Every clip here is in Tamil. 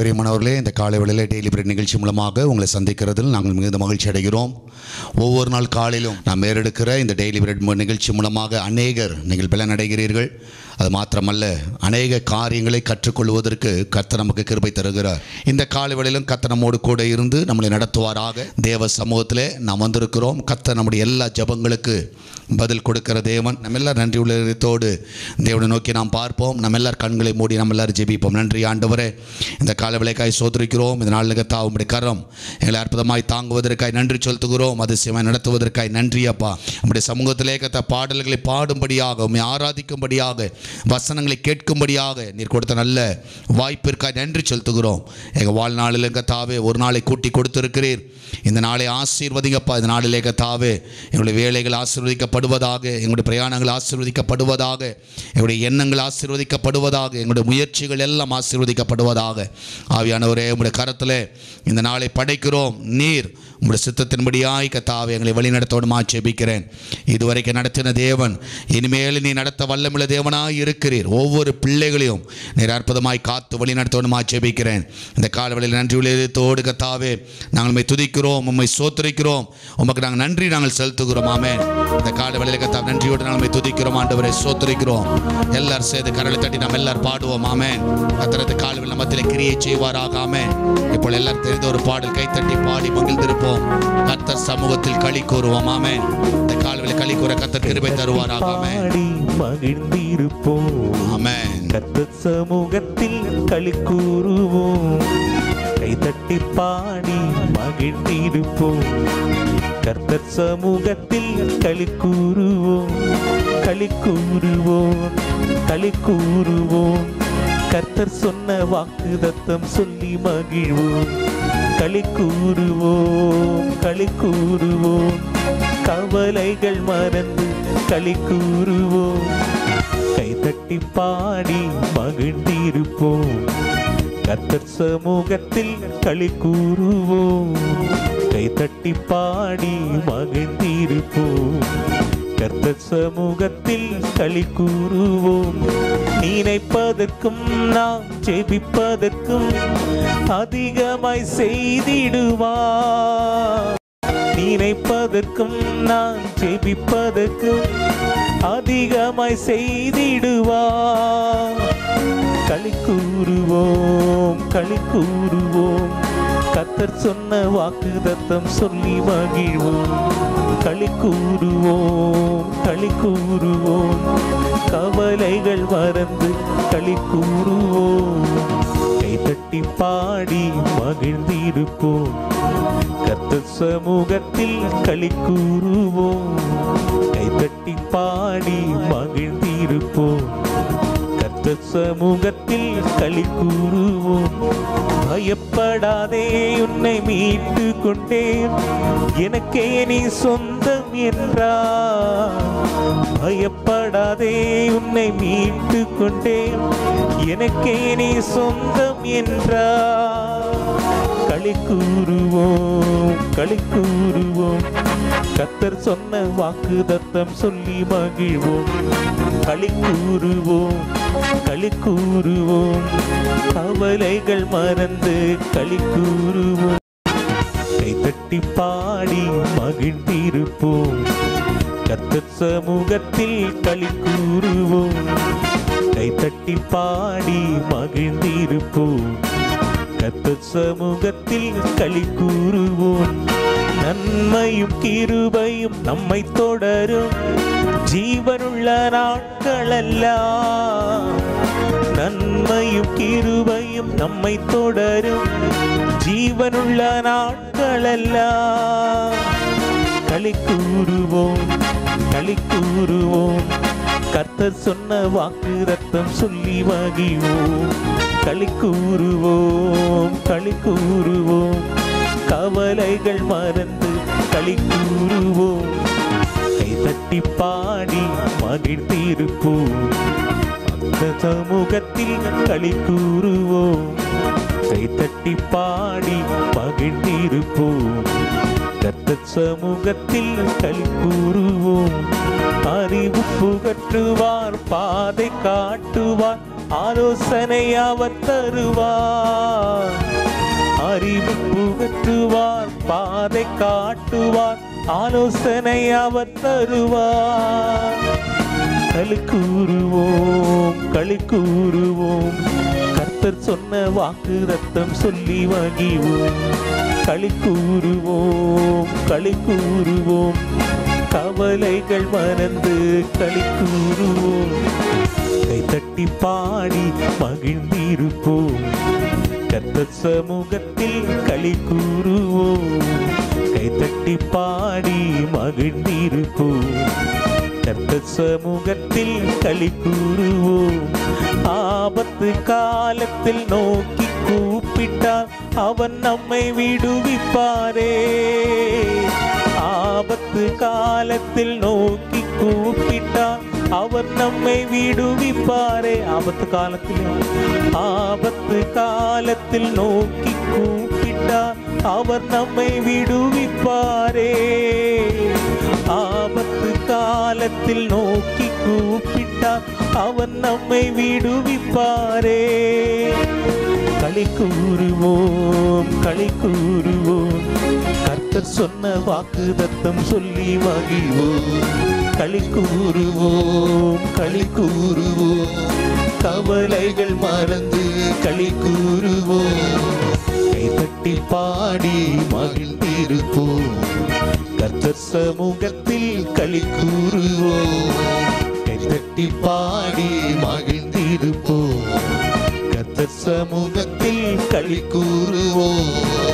பிரியமானவர்களே இந்த காலை வேளையில் டெய்லி பிரெட் நிகழ்ச்சி மூலமாக உங்களை சந்திக்கிறதில் நாங்கள் மிகுந்த மகிழ்ச்சி அடைகிறோம் ஒவ்வொரு நாள் காலையிலும் நாம் ஏறெடுக்கிற இந்த டெய்லி பிரெட் நிகழ்ச்சி மூலமாக அநேகர் நீங்கள் பலன் அடைகிறீர்கள் அது மாத்திரமல்ல அநேக காரியங்களை கற்றுக்கொள்வதற்கு கர்த்தர் நமக்கு கிருபை தருகிறார் இந்த காலை வேளையிலும் கர்த்தர் நம்மோடு கூட இருந்து நம்மளை நடத்துவாராக தேவ சமூகத்திலே நாம் வந்திருக்கிறோம் கர்த்தர் நம்முடைய எல்லா ஜெபங்களுக்கு பதில் கொடுக்கிற தேவன் நம்ம எல்லாரும் நன்றி உள்ளத்தோடு தேவனை நோக்கி நாம் பார்ப்போம் நம்ம எல்லாரும் கண்களை மூடி நம்ம எல்லாரும் ஜெபிப்போம் நன்றி ஆண்டவரே இந்த கால விளைக்காய் சோதரிக்கிறோம் இந்த நாள் கத்தா உம்முடைய கரம் எங்களை அற்புதமாய் தாங்குவதற்காய் நன்றி செலுத்துகிறோம் அதிசயமாய் நடத்துவதற்காய் நன்றி அப்பா உம்முடைய சமூகத்திலே கத்த பாடல்களை பாடும்படியாக உம்மை ஆராதிக்கும்படியாக வசனங்களை கேட்கும்படியாக நீர் கொடுத்த நல்ல வாய்ப்பிற்காய் நன்றி செலுத்துகிறோம் எங்கள் வாழ்நாளில் கத்தாவே ஒரு நாளை கூட்டி கொடுத்திருக்கிறீர் இந்த நாளை ஆசீர்வதிங்கப்பா இந்த நாளிலே கத்தாவே எங்களுடைய வேலைகள் ஆசீர்வதிக்கப்படுவதாக எங்களுடைய பிரயாணங்கள் ஆசீர்வதிக்கப்படுவதாக எங்களுடைய எண்ணங்கள் ஆசீர்வதிக்கப்படுவதாக எங்களுடைய முயற்சிகள் எல்லாம் ஆசீர்வதிக்கப்படுவதாக ஆவியானவரே உங்களுடைய கரத்தில் இந்த நாளை படைக்கிறோம் நீர் உங்களுடைய சித்தத்தின்படியாய் கத்தாவே எங்களை வழிநடத்தோடுமா ஜெபிக்கிறேன் இதுவரைக்கும் நடத்தின தேவன் இனிமேல் நீ நடத்த வல்லமுள்ள தேவனாய் இருக்கிறீர் ஒவ்வொரு பிள்ளைகளையும் நீர் அற்புதமாய் காத்து வழி நடத்தோடுமா ஜெபிக்கிறேன் இந்த காலவெளியில் நன்றி உள்ளதோடு கத்தாவே நாங்கள் உண்மை துதிக்கிறோம் உண்மை சோத்தரிக்கிறோம் உமக்கு நாங்கள் நன்றி நாங்கள் செலுத்துகிறோம் ஆமென் இந்த காலவெளியில் கத்தா நன்றியோடு நாங்கள் உம்மை துதிக்கிறோம் ஆண்டவரை சோத்தரிக்கிறோம் எல்லாரும் சேர்ந்து கரலை தட்டி நாம் எல்லாரும் பாடுவோம் ஆமென் கத்திரத்து காலவெளி மத்தியில் கிரியை செய்வாராக ஆமென் இப்போ எல்லாரும் தெரிந்த ஒரு பாடல் கைத்தட்டி பாடி மகிழ்ந்திருப்போம் கர்த்தர் சமூகத்தில் களி கூறுவோம் ஆமென் இந்த காலவெளி களி கூற கர்த்தர் கிருபை தருவாராக ஆமென் பாடி மகிழ்ந்திருப்போம் ஆமென் கர்த்த சமூகத்தில் களி கூறுவோம் கைதட்டி பாடி மகிழ்ந்திருப்போம் கர்த்தர் சமூகத்தில் களி கூறுவோம் களி கூறுவோம் களி கூறுவோம் கர்த்தர் சொன்ன வாக்குதத்தம் சொல்லி மகிழ்வோம் களி கூறுவோம் களி கூறுவோம் கவலைகள் மறந்து களி கூறுவோம் கைதட்டி பாடி மகிழ்ந்திருப்போம் கர்த்தர் சமூகத்தில் களி கூறுவோம் கைதட்டி பாடி மகிழ்ந்திருப்போம் கர்த்தர் சமூகத்தில் களி கூறுவோம் நினைப்பதற்கும் நாம் ஜெபிப்பதற்கும் அதிகமாய் செய்திடுவார் நினைப்பதற்கும் நான் ஜெபிப்பதற்கும் அதிகமாய் செய்திடுவார் களி கூறுவோம் களி கூறுவோம் கத்தர் சொன்ன வாக்குதத்தம் சொல்லி மகிழ்வோம் களி கூறுவோம் களி கூறுவோம் கவலைகள் மறந்து களி கூறுவோம் கைதட்டி பாடி மகிழ்ந்திருப்போம் கர்த்தர் சமூகத்தில் களி கூறுவோம் கைதட்டி பாடி மகிழ்ந்திருப்போம் கர்த்தர் சமூகத்தில் களி கூறுவோம் பயப்படாதே உன்னை மீட்டு கொண்டேன் எனக்கே நீ சொந்தம் என்றார் பயப்படாதே உன்னை மீட்டு கொண்டேன் எனக்கே நீ சொந்தம் என்றார் களி கூறுவோம் களி கூறுவோம் கத்தர் சொன்ன வாக்கு தத்தம் சொல்லி மகிழ்வோம் களி கூறுவோம் களி கூறுவோம் கவலைகள் மறந்து களி கூறுவோம் கைதட்டி பாடி மகிழ்ந்திருப்போம் கத்தர் சமூகத்தில் களி கூறுவோம் கைதட்டி பாடி மகிழ்ந்திருப்போம் கத்தர் சமூகத்தில் களி கூறுவோம் நன்மையும் கிருபையும் நம்மை தொடரும் ஜீவனுள்ள நாட்களெல்லாம் நன்மையும் கிருபையும் நம்மை தொடரும் ஜீவனுள்ள நாட்களெல்லாம் களி கூறுவோம் களி கூறுவோம் கர்த்தர் சொன்ன வாக்கு ரத்தம் சொல்லி மகிழ்வோம் களி கூறுவோம் களி கூறுவோம் கவலைகள் மறந்து களி கூறுவோம் கைதட்டி பாடி மகிழ்ந்திருப்போம் அந்த சமூகத்தில் களி கூறுவோம் கைதட்டி பாடி மகிழ்ந்திருப்போம் கர்த்தர் சமூகத்தில் களி கூறுவோம் அறிவு புகற்றுவார் பாதை காட்டுவார் ஆலோசனை அவர் தருவார் அறிவு புகற்றுவார் பாதை காட்டுவார் ஆலோசனை அவர் தருவார் களி கூறுவோம் களி கூறுவோம் கர்த்தர் சொன்ன வாக்கு ரத்தம் சொல்லி வாங்கிவோம் களி கூறுவோம் களி கூறுவோம் கவலைகள் மறந்து களி கூறுவோம் கைத்தட்டி பாடி மகிழ்ந்திருப்போம் கர்த்தர் சமூகத்தில் களி கூறுவோம் கைத்தட்டி பாடி மகிழ்ந்திருப்போம் கர்த்தர் சமூகத்தில் களி கூறுவோம் ஆபத்து காலத்தில் நோக்கி கூப்பிட்டால் அவன் நம்மை விடுவிப்பாரே ஆபத்து காலத்தில் நோக்கி கூப்பிட்டால் அவர் நம்மை விடுவிப்பாரே ஆபத்து காலத்தில் ஆபத்து காலத்தில் நோக்கி கூப்பிட்டார் அவர் நம்மை விடுவிப்பாரே ஆபத்து காலத்தில் நோக்கி கூப்பிட்டார் அவர் நம்மை விடுவிப்பாரே களி கூறுவோம் களி கூறுவோம் கர்த்தர் சொன்ன வாக்கு தத்தம் சொல்லி மகிழ்வோம் களி கூறுவோம் களி கூறுவோம் கவலைகள் மறந்து களி கூறுவோம் கைதட்டி பாடி மகிழ்ந்திருப்போம் கர்த்தர் சமூகத்தில் களி கூறுவோம் கைதட்டி பாடி மகிழ்ந்திருப்போம் கர்த்தர் சமூகத்தில் களி கூறுவோம்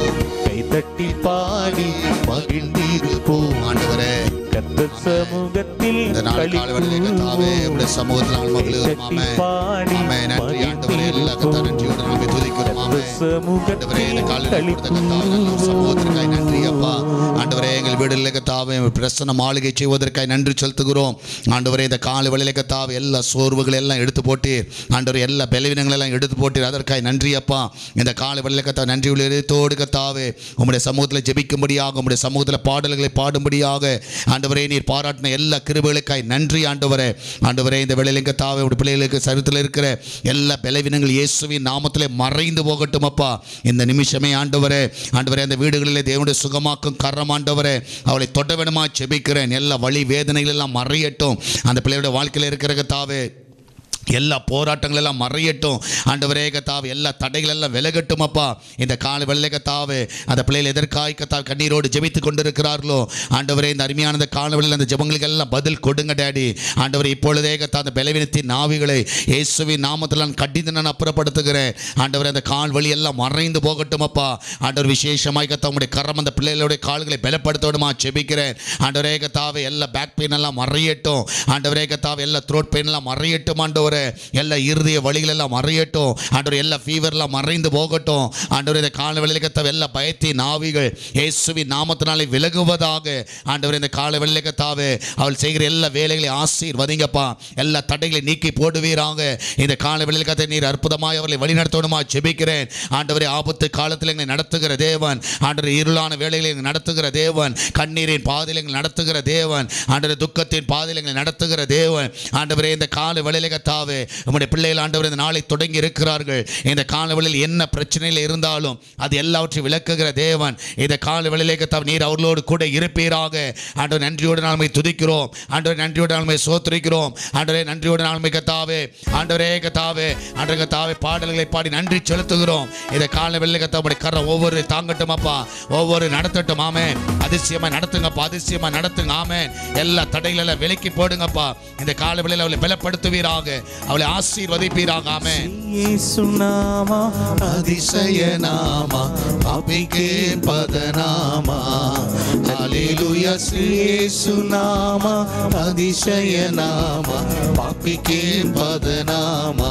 கைதட்டி பாடி மகிழ்ந்திருப்போம் ஆண்டவரே கர்த்தர் சமூகத்தில் இந்த நாள் களி காலை வேளையிலே கர்த்தாவே உடைய சமூகத்தில் நாங்கள் மகிழ்கிறோம் ஆமே ஆமே நன்றி ஆண்டவரே எல்லா கத்தா நன்றியோடு நாங்கள் துதிக்கிறோம் ஆமே ஆண்டவரே இந்த காலையில் கொடுத்த கத்தாவே நல்ல சமூகத்திற்காய் நன்றி அப்பா ஆண்டவரே எங்கள் வீடுகளில் கத்தாவே பிரசன்ன மாளிகை செய்வதற்காய் நன்றி செலுத்துகிறோம் ஆண்டவரே இந்த காலை வேளையிலே கத்தாவே எல்லா சோர்வுகள் எல்லாம் எடுத்து போட்டு ஆண்டவரே எல்லா பலவீனங்கள் எல்லாம் எடுத்து போட்டு அதற்காய் நன்றி அப்பா இந்த காலை வேளையிலே கத்தா நன்றி உள்ள இதயத்தோடு கத்தாவே உம்முடைய சமூகத்தில் ஜெபிக்கும்படியாக உம்முடைய சமூகத்தில் பாடல்களை பாடும்படியாக ஆண்டவரே நீர் பாராட்டின எல்லா கிருபைகளுக்காய் நன்றி ஆண்டவரே ஆண்டவரே இந்த வேளையிலும் கத்தாவே உடைய பிள்ளைகளுக்கு சரித்தில் இருக்கிற எல்லா பலவீனங்கள் இயேசுவின் நாமத்திலே மறைந்து போகட்டும் அப்பா இந்த நிமிஷமே ஆண்டவரே ஆண்டவரே அந்த வீடுகளிலே தேவனுடைய சுகமாக்கும் கரம் ஆண்டவரே அவளை தொட வேணுமா செபிக்கிறேன் எல்லா வழி வேதனைகள் எல்லாம் மறையட்டும் அந்த பிள்ளையோட வாழ்க்கையில் இருக்கிற கத்தாவே எல்லா போராட்டங்கள் எல்லாம் மறையட்டும் ஆண்டவரே கத்தாவே எல்லா தடைகள் எல்லாம் விலகட்டும் அப்பா இந்த கால வெள்ளை கத்தாவே அந்த பிள்ளைகள் எதற்காய் கத்தாவே கண்ணீரோடு ஜெபித்து கொண்டிருக்கிறார்களோ ஆண்டவரே இந்த அருமையான இந்த கால வேளையில் அந்த ஜெபங்களுக்கு எல்லாம் பதில் கொடுங்க டேடி ஆண்டவரே இப்பொழுதே கத்தா அந்த பலவீனத்தின் நாவிகளை இயேசுவின் நாமத்தில் நான் கடிந்து நான் அப்புறப்படுத்துகிறேன் ஆண்டவரே அந்த கால் வழி எல்லாம் மறைந்து போகட்டும் அப்பா ஆண்டவர் விசேஷமாய் கத்தா உங்களுடைய கரம் அந்த பிள்ளைகளுடைய கால்களை பலப்படுத்தணுமா ஜெபிக்கிறேன் ஆண்டவரே கத்தாவே எல்லா பேக் பெயின் எல்லாம் மறையட்டும் ஆண்டவரே கத்தாவே எல்லா த்ரோட் பெயின் எல்லாம் மறையட்டும் ஆண்டவரே எல்லா இருதய வழிகள் எல்லாம் மறையட்டும் ஆண்டவர் எல்லா ஃபீவர்லாம் மறைந்து போகட்டும் ஆண்டவர் இந்த கால வேளையில் கத்தாவே எல்லா பயத்தின் ஆவிகள் இயேசுவின் நாமத்தினாலே விலகுவதாக ஆண்டவர் இந்த கால வேளையில் கத்தாவே அவள் செய்கிற எல்லா வேலைகளை ஆசீர்வதிங்கப்பா எல்லா தடைகளை நீக்கி போடுவீராக இந்த கால வேளையில் கத்தை நீர் அற்புதமாய் அவர்களை வழிநடத்தணுமா ஜெபிக்கிறேன் ஆண்டவரே ஆபத்து காலத்தில் எங்களை நடத்துகிற தேவன் ஆண்டவர் இருளான வேலைகளை எங்களை நடத்துகிற தேவன் கண்ணீரின் பாதையில் எங்களை நடத்துகிற தேவன் ஆண்டவர் துக்கத்தின் பாதையில் எங்களை நடத்துகிற தேவன் ஆண்டவரே இந்த கால வேளையில் கத்தாவே உம்முடைய பிள்ளைகள் ஆண்டவர் இந்த நாளை தொடங்கி இருக்கிறார்கள் இந்த கால வேளையில் என்ன பிரச்சனையில் இருந்தாலும் அது எல்லாவற்றையும் விளக்குகிற தேவன் இந்த கால வேளையிலே கத்தாவே நீர் அவர்களோடு கூட இருப்பீராக ஆண்டவர் நன்றியோடு நாள்மை துதிக்கிறோம் ஆண்டவர் நன்றியோடு நாள்மை சோத்திரிக்கிறோம் ஆண்டவரே நன்றியோடு நாள்மை கத்தாவே ஆண்டவரே கத்தாவே ஆண்டவர் கத்தாவே பாடல்களை பாடி நன்றி செலுத்துகிறோம் இந்த கால வெள்ளை கத்தாவுடைய கரை ஒவ்வொரு தாங்கட்டும் அப்பா ஒவ்வொரு நடத்தட்டும் ஆமே அதிசயமா நடத்துங்கப்பா அதிசயமா நடத்துங்க ஆமே எல்லா தடைகள் எல்லாம் விலக்கி போடுங்கப்பா இந்த கால வேளையில் அவளை பலப்படுத்துவீராக அவளை ஆசீர்வதிப்பீராக ஆமே சுனாமா அதிசய நாமா அபிகே பதநாமா ஹalleluya இயேசு நாமா அதிசய நாமா பாப்பிக்கே பதநாமா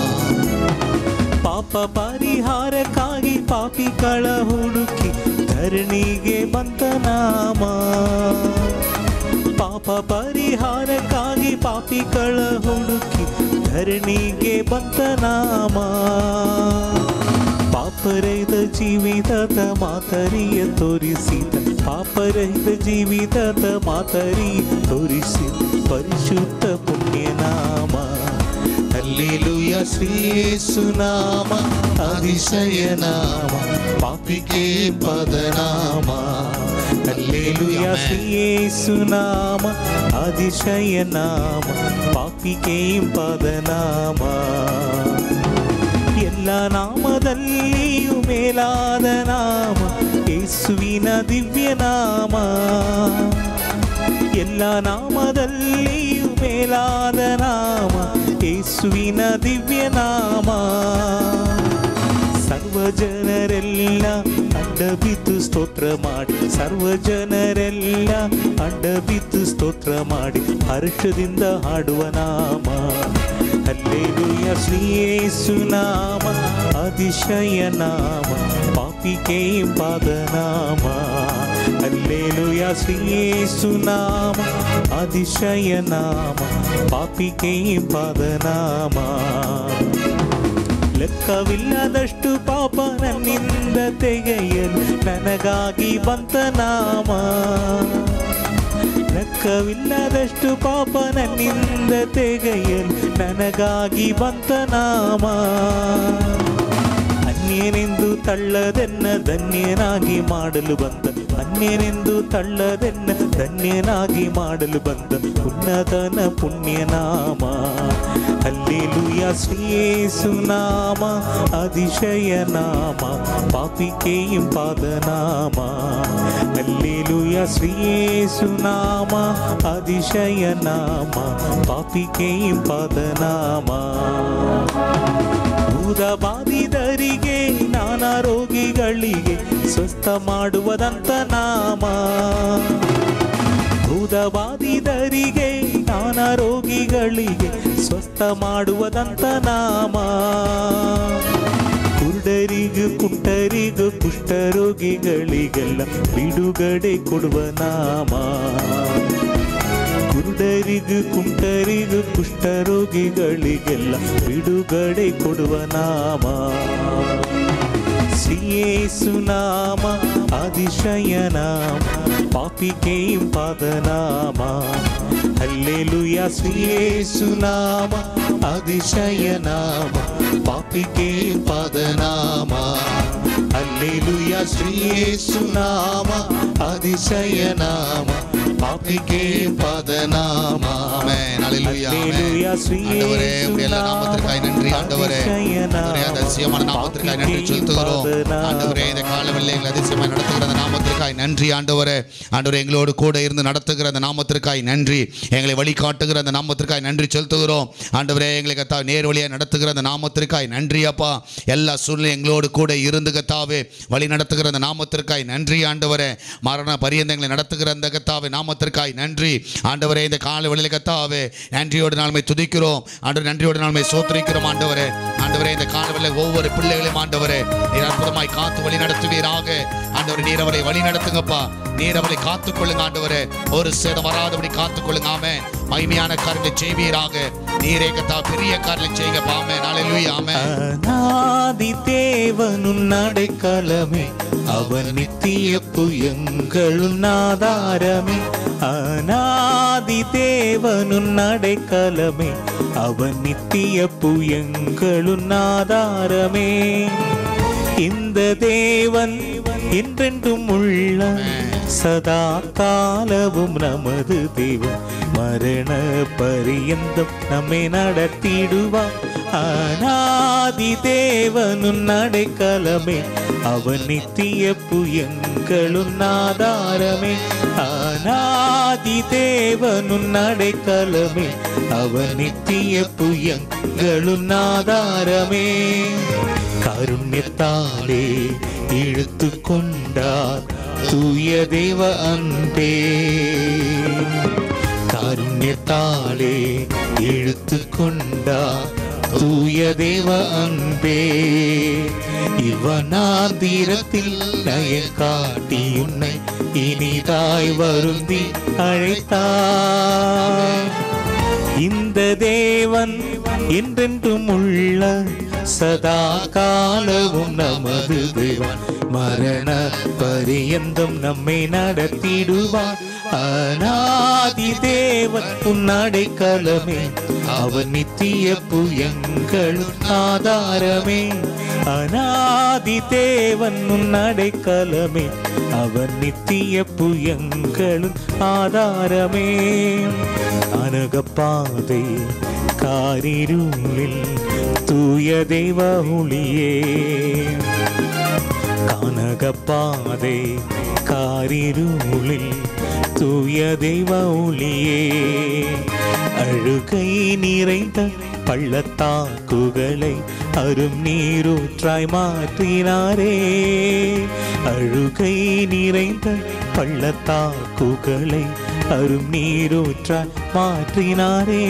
ಪಾಪ ಪರಿಹಾರಕ್ಕಾಗಿ ಪಾಪಿಗಳ ಹುಡುಕಿ ಧರಣಿಗೆ ಬಂತ ನಾಮ ಪಾಪ ಪರಿಹಾರಕ್ಕಾಗಿ ಪಾಪಿಗಳ ಹುಡುಕಿ ಧರಣಿಗೆ ಬಂತ ನಾಮ ಪಾಪರೈದ ಜೀವಿತದ ಮಾತರಿಯ ತೋರಿಸಿದ ಪಾಪರಹಿತ ಜೀವಿತದ ಮಾತರಿ ತೋರಿಸಿ ಪರಿಶುದ್ಧ ಪುಣ್ಯನಾಮ ಅಲ್ಲೇಲುಯ ಶ್ರೀಸುನಾಮ ಅತಿಶಯನಾಮ ಪಾಪಿಗೆ ಪದನಾಮ ಅಲ್ಲೇಲುಯ ಶ್ರೀಸುನಾಮ ಅತಿಶಯನಾಮ ಪಾಪಿಗೆ ಪದನಾಮ ಎಲ್ಲ ನಾಮದಲ್ಲಿಯೂ ಮೇಲಾದ ನಾಮ ಯೇಸುವಿನ ದಿವ್ಯ ನಾಮ ಎಲ್ಲ ನಾಮದಲ್ಲಿಯೂ ಮೇಲಾದ ನಾಮ ಯೇಸುವಿನ ದಿವ್ಯ ನಾಮ ಸರ್ವ ಜನರೆಲ್ಲ ಅಡ್ಡ ಬಿದ್ದು ಸ್ತೋತ್ರ ಮಾಡಿ ಸರ್ವ ಜನರೆಲ್ಲ ಅಡ್ಡ ಬಿದ್ದು ಸ್ತೋತ್ರ ಮಾಡಿ ಹರ್ಷದಿಂದ ಹಾಡುವ ನಾಮ ಅಲ್ಲೇಲುಯ ಶ್ರೀಯೇಸು ನಾಮ ಅತಿಶಯ ನಾಮ ಪಾಪಿಗೆ ಪಾದನಾಮ ಅಲ್ಲೇಲುಯ ಶ್ರೀಯೇಸು ನಾಮ ಅತಿಶಯ ನಾಮ ಪಾಪಿಗೆ ಪಾದನಾಮ ಲೆಕ್ಕವಿಲ್ಲದಷ್ಟು ಪಾಪ ನನ್ನಿಂದ ತೆಗೆಯಲು ನನಗಾಗಿ ಬಂತ ನಾಮ ಲೆಕ್ಕವಿಲ್ಲದಷ್ಟು ಪಾಪ ನನ್ನಿಂದ ತೆಗೆಯಲು ನನಗಾಗಿ ಬಂತ ನಾಮ ಅನ್ಯನೆಂದು ತಳ್ಳದೆನ್ನ ಧನ್ಯನಾಗಿ ಮಾಡಲು ಬಂದ ಅನ್ಯನೆಂದು ತಳ್ಳದೆನ್ನ ಧನ್ಯನಾಗಿ ಮಾಡಲು ಬಂದ ಉನ್ನತನ ಪುಣ್ಯನಾಮ ಅಲ್ಲೇಲುಯ ಶ್ರೀಯೇಸು ನಾಮ ಅತಿಶಯ ನಾಮ ಪಾಪಿಕೆയും ಪಾದನಾಮ ಅಲ್ಲೇಲುಯ ಶ್ರೀಯೇಸು ನಾಮ ಅತಿಶಯ ನಾಮ ಪಾಪಿಕೆയും ಪಾದನಾಮ ಭೂತ ಬಾಧಿದರಿಗೆ ನಾನಾ ರೋಗಿಗಳಿಗೆ ಸ್ವಸ್ಥ ಮಾಡುವುದಂತ ನಾಮ ಭೂತ ಬಾಧಿದರಿಗೆ ನಾನಾ ರೋಗಿಗಳಿಗೆ ಸ್ವಸ್ಥ ಮಾಡುವುದಂತ ನಾಮ ಕುರುಡರಿಗೂ ಕುಂಟರಿಗೂ ಕುಷ್ಠರೋಗಿಗಳಿಗೆಲ್ಲ ಬಿಡುಗಡೆ ಕೊಡುವ ನಾಮ ಕುರುಡರಿಗೂ ಕುಂಟರಿಗೂ ಕುಷ್ಠರೋಗಿಗಳಿಗೆಲ್ಲ ಬಿಡುಗಡೆ ಕೊಡುವ ನಾಮ ಶ್ರೀಯೇಸು ನಾಮ ಅತಿಶಯ ನಾಮ ಪಾಪಿಕೆയും ಪಾದನಾಮ ಹಲ್ಲೇಲುಯ ಶ್ರೀಯೇಸು ನಾಮ ಅತಿಶಯ ನಾಮ ಪಾಪಿಕೆയും ಪಾದನಾಮ ಹಲ್ಲೇಲುಯ ಶ್ರೀಯೇಸು ನಾಮ ಅತಿಶಯ ನಾಮ ಪಾಪಿಗೆ ಪದನಾಮ ஆமென். அல்லேலூயா, ஆமென். அல்லேலூயா, ஸ்ரீ ஆண்டவரே, உம்முடைய எல்லா இயேசு நாமத்திற்காய் நன்றி ஆண்டவரே அதிசய நாமம். ஆண்டவரே, அந்த அதிசயமான நாமத்திற்காய் நன்றி பாக்கியத்தின் செலுத்துகிறோம் பாதநாமம். ஆண்டவரே இந்த காலவெளியில் எங்களை அதிசயமாய் நடத்துகிற அந்த நாமத்திற்காய் நன்றி ஆண்டவரே ஆண்டவரே எங்களோடு கூட இருந்து நடத்துகிற அந்த நாமத்திற்காய் நன்றி எங்களை வழிகாட்டுகிற அந்த நாமத்திற்காய் நன்றி செலுத்துகிறோம் ஆண்டவரே எங்களை கத்தா நேர் வழியாக நடத்துகிற அந்த நாமத்திற்காய் நன்றி அப்பா எல்லா சூழ்நிலை எங்களோடு கூட இருந்து கத்தாவே வழி நடத்துகிற அந்த நாமத்திற்காய் நன்றி ஆண்டவரே மரண பரியந்தங்களை நடத்துகிற அந்த கத்தாவே நாமத்திற்காய் நன்றி ஆண்டவரே இந்த கால வெளியில் கத்தாவே நன்றியோடு நாள்மை துதிக்கிறோம் ஆண்டவர் நன்றியோடு நாள்மை சோத்திரிக்கிறோம் ஆண்டவரே ஆண்டவரே இந்த கால வெளியில் ஒவ்வொரு பிள்ளைகளையும் ஆண்டவரே நீர் அற்புதமாய் காத்து வழி நடத்துவீராக ஆண்டவரே நீர் அவரை வழி நடத்துங்கப்பா நீர் அவரை காத்துக்கொள்ளுங்க ஆண்டவரே ஒரு சேதம் வராதபடி காத்துக்கொள்ளுங்க ஆமே மகிமையான காரியங்களை செய்வீராக நீரே கத்தா பெரிய காரியங்களை செய்யுங்க பாமே நாளை ஆமே அநாதி தேவனும் நடைக்கலமே அவன் நித்திய புயங்களும் ஆதாரமே அநாதி தேவனும் நடைக்கலமே அவன் நித்திய புயங்களும் ஆதாரமே இந்த தேவன் என்றென்றும் உள்ள சதா காலவும் நமது தேவன் மரண பரியந்தம் நம்மை நடத்திடுவான் அநாதி தேவனும் நடைக்கலமே அவன் நித்திய புயங்களும் ஆதாரமே அநாதி தேவனும் நடைக்கலமே அவன் நித்திய புயங்களும் ஆதாரமே கருண்யத்தாலே இழுத்து கொண்டார் தூய தேவ அன்பே காருண்யத்தாலே இழுத்து கொண்டார் தூய தேவ அன்பே இவனாந்திரத்தில் நய காட்டி உன்னை இனிதாய் வருந்தி அழைத்தார் இந்த தேவன் என்றென்றும் உள்ள சதா காலமும் நமது தேவன் மரண பரியந்தம் நம்மை நடத்திடுவான் அநாதி தேவன் உன்னடை கலமே அவன் நித்திய புயங்களும் ஆதாரமே அநாதி தேவன் உன்னடை கலமே அவன் நித்திய புயங்களும் ஆதாரமே அனகப்பாதை காரிருளில் தூய தெய்வ ஒளியே கானகப்பாதை காரிருளில் தூய தெய்வ ஒளியே அழுகை நிறைந்த பள்ளத்தாக்குகளை அரும் நீரூற்றாய் மாற்றினாரே அழுகை நிறைந்த பள்ளத்தாக்குகளை அரும் நீரூற்றாய் மாற்றினாரே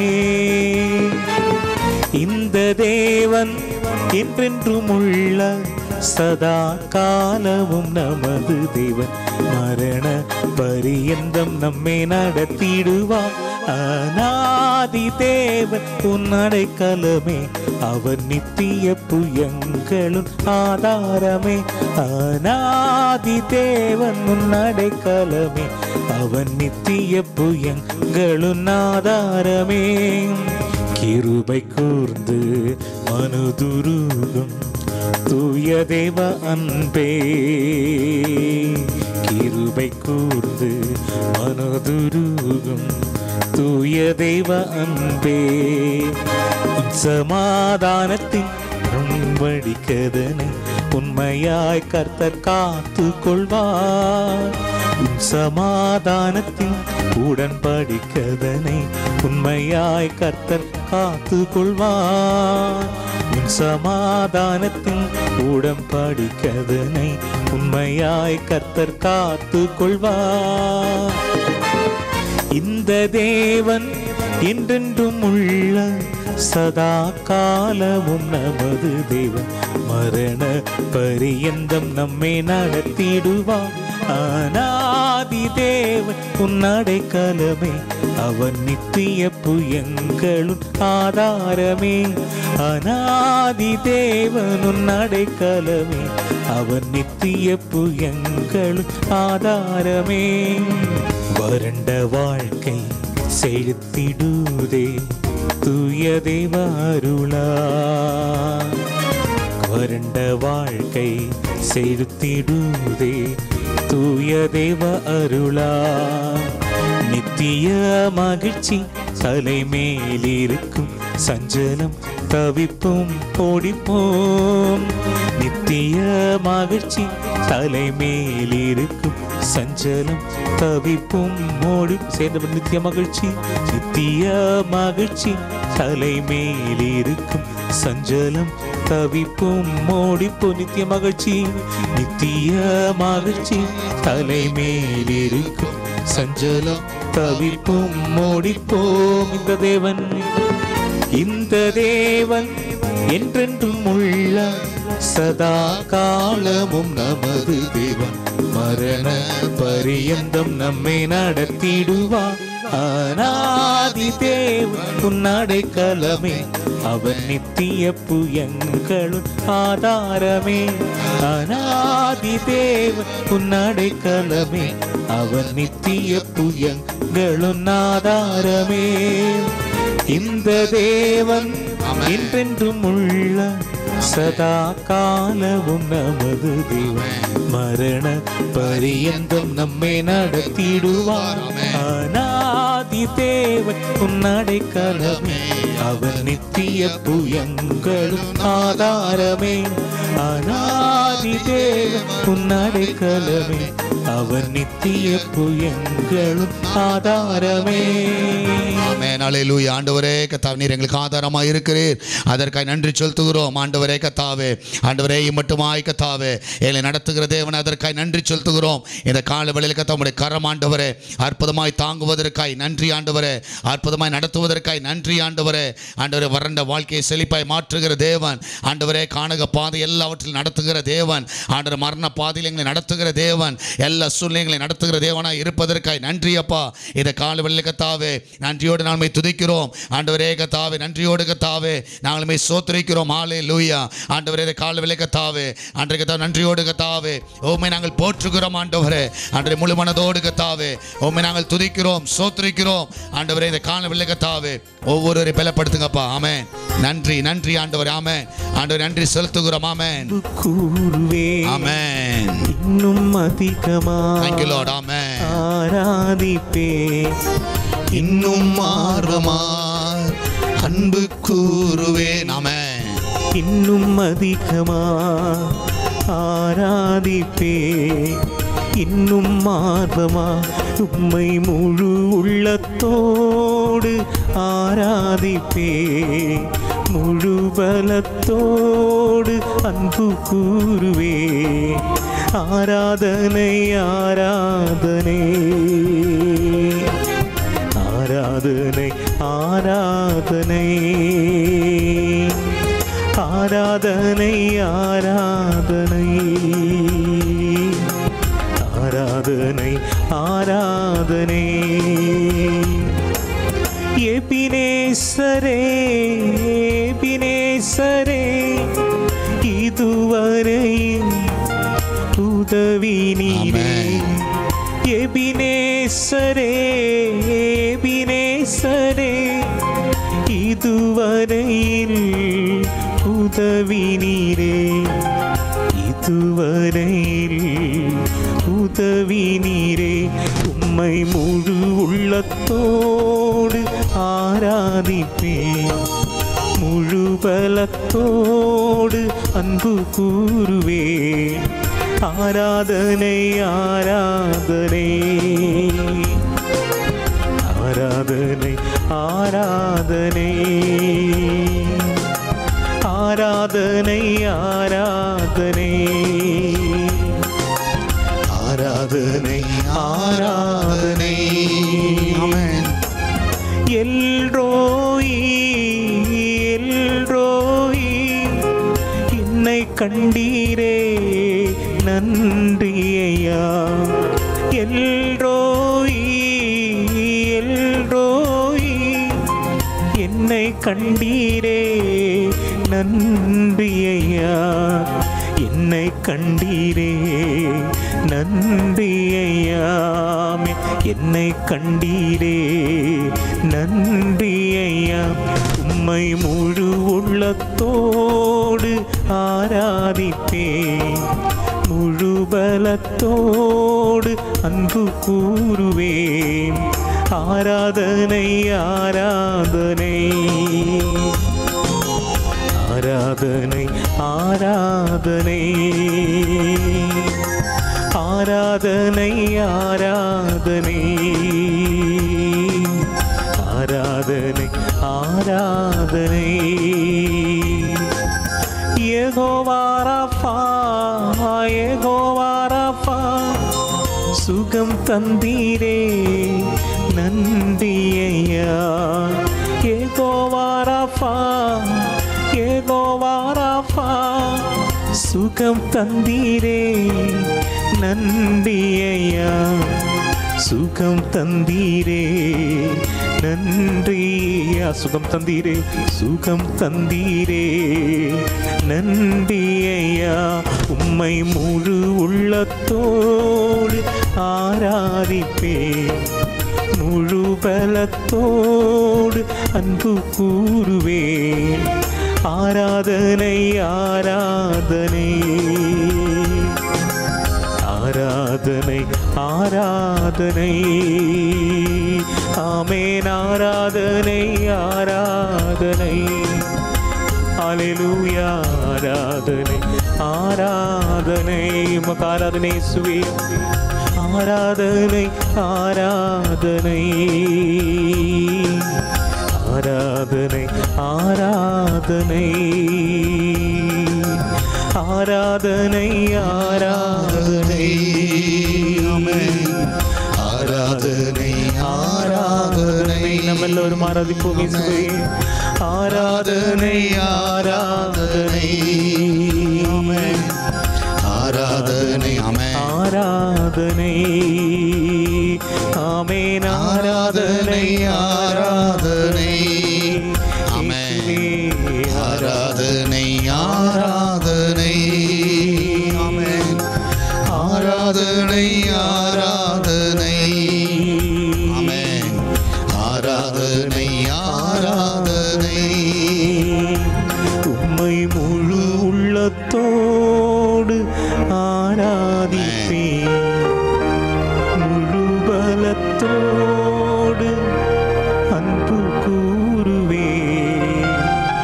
இந்த தேவன் என்றென்றும் உள்ள சதா காலமும் நமது தேவன் மரண பரியந்தம் நம்மை நடத்திடுவார் அநாதி தேவன் உன் அடைக்கலமே அவர் நித்திய புயங்களும் ஆதாரமே அநாதி தேவன் உன் அடைக்கலமே அவன் நித்திய புயங்களும் ஆதாரமே கிருபை கூர்ந்து மனுதுருகும் தூய தேவ அன்பே கிருபை கூர்ந்து மனதுருகும் தூய தெய்வ அன்பே உன் சமாதானத்தின் வடிக்கதனை உண்மையாய் கர்த்தர் காத்து கொள்வார் உன் சமாதானத்தின் உடன்படிக்கதனை உண்மையாய் கர்த்தர் காத்து கொள்வார் உன் சமாதானத்தின் உடன்படிக்கதனை உண்மையாய் கர்த்தர் காத்து கொள்வார் இந்த தேவன் என்றென்றும் உள்ள சதா காலமும் நமது தேவன் மரண பரியந்தம் நம்மை நடத்திடுவார் அநாதி தேவன் உன்னடை கலமே அவன் நித்திய புயங்களும் ஆதாரமே அநாதி தேவன் உன்னடை கலமே அவன் நித்திய புயங்களும் ஆதாரமே வறண்ட வாழ்க்கை செலுத்திடுதே தூய தேவ அருளா வறண்ட வாழ்க்கை செலுத்திடுதே தூய தேவ அருளா நித்திய மகிழ்ச்சி தலைமேலிருக்கும் சஞ்சலம் தவிப்பும் ஓடிப்போம் நித்திய மகிழ்ச்சி தலைமேலிருக்கும் சஞ்சலம் தவிப்பும் ஓடி சேர்ந்த நித்திய மகிழ்ச்சி நித்திய மகிழ்ச்சி தலைமேலிருக்கும் சஞ்சலம் தவிப்பும் ஓடிப்போ நித்திய மகிழ்ச்சி நித்திய மகிழ்ச்சி தலைமேலிருக்கும் சஞ்சலம் தவிப்பும் ஓடிப்போம் இந்த தேவன் இந்த தேவன் என்றென்றும் உள்ள சதா காலமும் நமது தேவன் மரண பரியந்தம் நம்மை நடத்திடுவார் அநாதி தேவன் உன்னடை கலமே அவன் நித்திய புயங்களும் ஆதாரமே அநாதி தேவன் உன்னடை கலமே அவன் நித்திய புயங்களும் ஆதாரமே இந்த தேவன் என்றென்றும் உள்ள சதா காலமும் நமது தேவன் மரண பரியந்தம் நம்மை நடத்திடுவார் அநாதி தேவன் உன்னடை கலமே அவன் நித்திய புயங்களும் ஆதாரமே அநாதி தேவன் உன்னடை கலமே அவன் நித்திய புயங்களும் ஆதாரமே ஆமென் அல்லேலூயா ஆண்டவரே கத்தாவே நீர் எங்களுக்கு ஆதாரமாக இருக்கிறீர் அதற்காக நன்றி செலுத்துகிறோம் ஆண்டவரே கத்தாவே ஆண்டவரே மட்டுமாய் கத்தாவே எங்களை நடத்துகிற தேவன் அதற்காக நன்றி செலுத்துகிறோம் இந்த கால வேளையில் கத்தா உடைய கரம் ஆண்டவரே அற்புதமாய் தாங்குவதற்காய் நன்றி ஆண்டவரே அற்புதமாய் நடத்துவதற்காய் நன்றி ஆண்டவரே ஆண்டவரே வறண்ட வாழ்க்கையை செழிப்பாய் மாற்றுகிற தேவன் ஆண்டவரே காணக பாதை எல்லாவற்றிலும் நடத்துகிற தேவன் ஆண்டவர் மரண பாதையில் எங்களை நடத்துகிற தேவன் எல்லா எல்லா சூழ்நிலைகளை நடத்துகிற தேவனாய் இருப்பதற்காய் நன்றி அப்பா இதை கால வெள்ளி கத்தாவே நன்றியோடு நாங்கள் உம்மை துதிக்கிறோம் ஆண்டவரே கத்தாவே நன்றியோடு கத்தாவே நாங்கள் உம்மை சோத்திரிக்கிறோம் ஆலே லூயா ஆண்டவரே இதை கால வெள்ளி கத்தாவே ஆண்டரை கத்தா நன்றியோடு கத்தாவே உம்மை நாங்கள் போற்றுகிறோம் ஆண்டவரே ஆண்டரை முழு மனதோடு கத்தாவே உம்மை நாங்கள் துதிக்கிறோம் சோத்திரிக்கிறோம் ஆண்டவரே இந்த கால வெள்ளி கத்தாவே ஒவ்வொருவரை பலப்படுத்துங்கப்பா ஆமென் நன்றி நன்றி ஆண்டவர் ஆமென் ஆண்டவர் நன்றி செலுத்துகிறோம் ஆமென் கூறுவே ஆமென் இன்னும் அதிகமா தேங்க்யூ லார்ட் ஆமென் ஆராதிப்பே இன்னும் ஆர்வமாய் அன்பு கூறுவேன் ஆமென் இன்னும் அதிகமா ஆராதிப்பே இன்னும் ஆர்வமா உம்மை முழு உள்ளத்தோடு ஆராதிப்பே முழு பலத்தோடு அன்பு கூறுவே ஆராதனை ஆராதனை ஆராதனை ஆராதனை ஆராதனை ஆராதனை ஆராதனை ஆராதனை எபினேசரே எபினேசரே இதுவரை உதவி நீரே எபினேசரே எபினேசரே இதுவரையில் உதவி நீரே இதுவரையில் உதவி நீரே உம்மை முழு உள்ளத்தோடு ஆராதிப்பேன் முழு பலத்தோடு அன்பு கூறுவேன் ஆராதனை ஆராதனை ஆராதனை ஆராதனை ஆராதனை ஆராதனை ஆராதனை ஆராதனை ஆமென் எல்ரோயி எல்ரோயி என்னை கண்டீரே நன்றி ஐயா எல்ரோயி எல்ரோயி என்னை கண்டீரே நன்றி ஐயா என்னை கண்டீரே நன்றி ஐயாமே என்னை கண்டீரே நன்றி ஐயா உம்மை முழு உள்ளத்தோடு ஆராதிப்பேன் முழு பலத்தோடு அன்பு கூறுவேன் ஆராதனை ஆராதனை ஆராதனை ஆராதனை ஆராதனை ஆராதனை ஆராதனை ஆராதனை ஏகோவாரப்பா ஏகோவாரப்பா சுகம் தந்தீரே நன்றி ஐயா ஏகோவாரப்பா ஏகோவாரப்பா சுகம் தந்தீரே நன்றி ஐயா சுகம் தந்தீரே நன்றி ஐயா சுகம் தந்தீரே சுகம் தந்தீரே நன்றி ஐயா உம்மை முழு உள்ளத்தோடு ஆராதிப்பேன் முழு பலத்தோடு அன்பு கூறுவேன் ஆராதனை ஆராதனை ஆராதனை ஆராதனை ஆமேன் ஆராதனை ஆராதனை அலையூயா ஆராதனை ஆராதனை உமக்கு ஆராதனை சுவே ஆராதனை ஆராதனை ஆராதனை ஆராதனை ஆராதனை ஆராதனை ஆராதனை ஆராதனை நம்ம எல்லோரும் ஆராதிப்போம் இயேசுவே ஆராதனை ஆராதனை ஆராதனை ஆமென் ஆராதனை ஆராதனை ஆமேன் ஆராதனை ஆராதனை ஆமென் ஆராதனை ஆராதனை ஆமென் ஆராதனை ஆராதனை ஆமென் ஆராதனை ஆராதனை உம்மை முழு உள்ளத்தோடு ஆராதிப்பேன் முழு பலத்தோடு அன்பு கூறுவேன்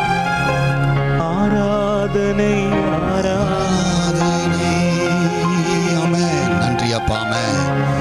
ஆராதனை ஆராதனை ஆமென் நன்றி அப்பா ஆமென்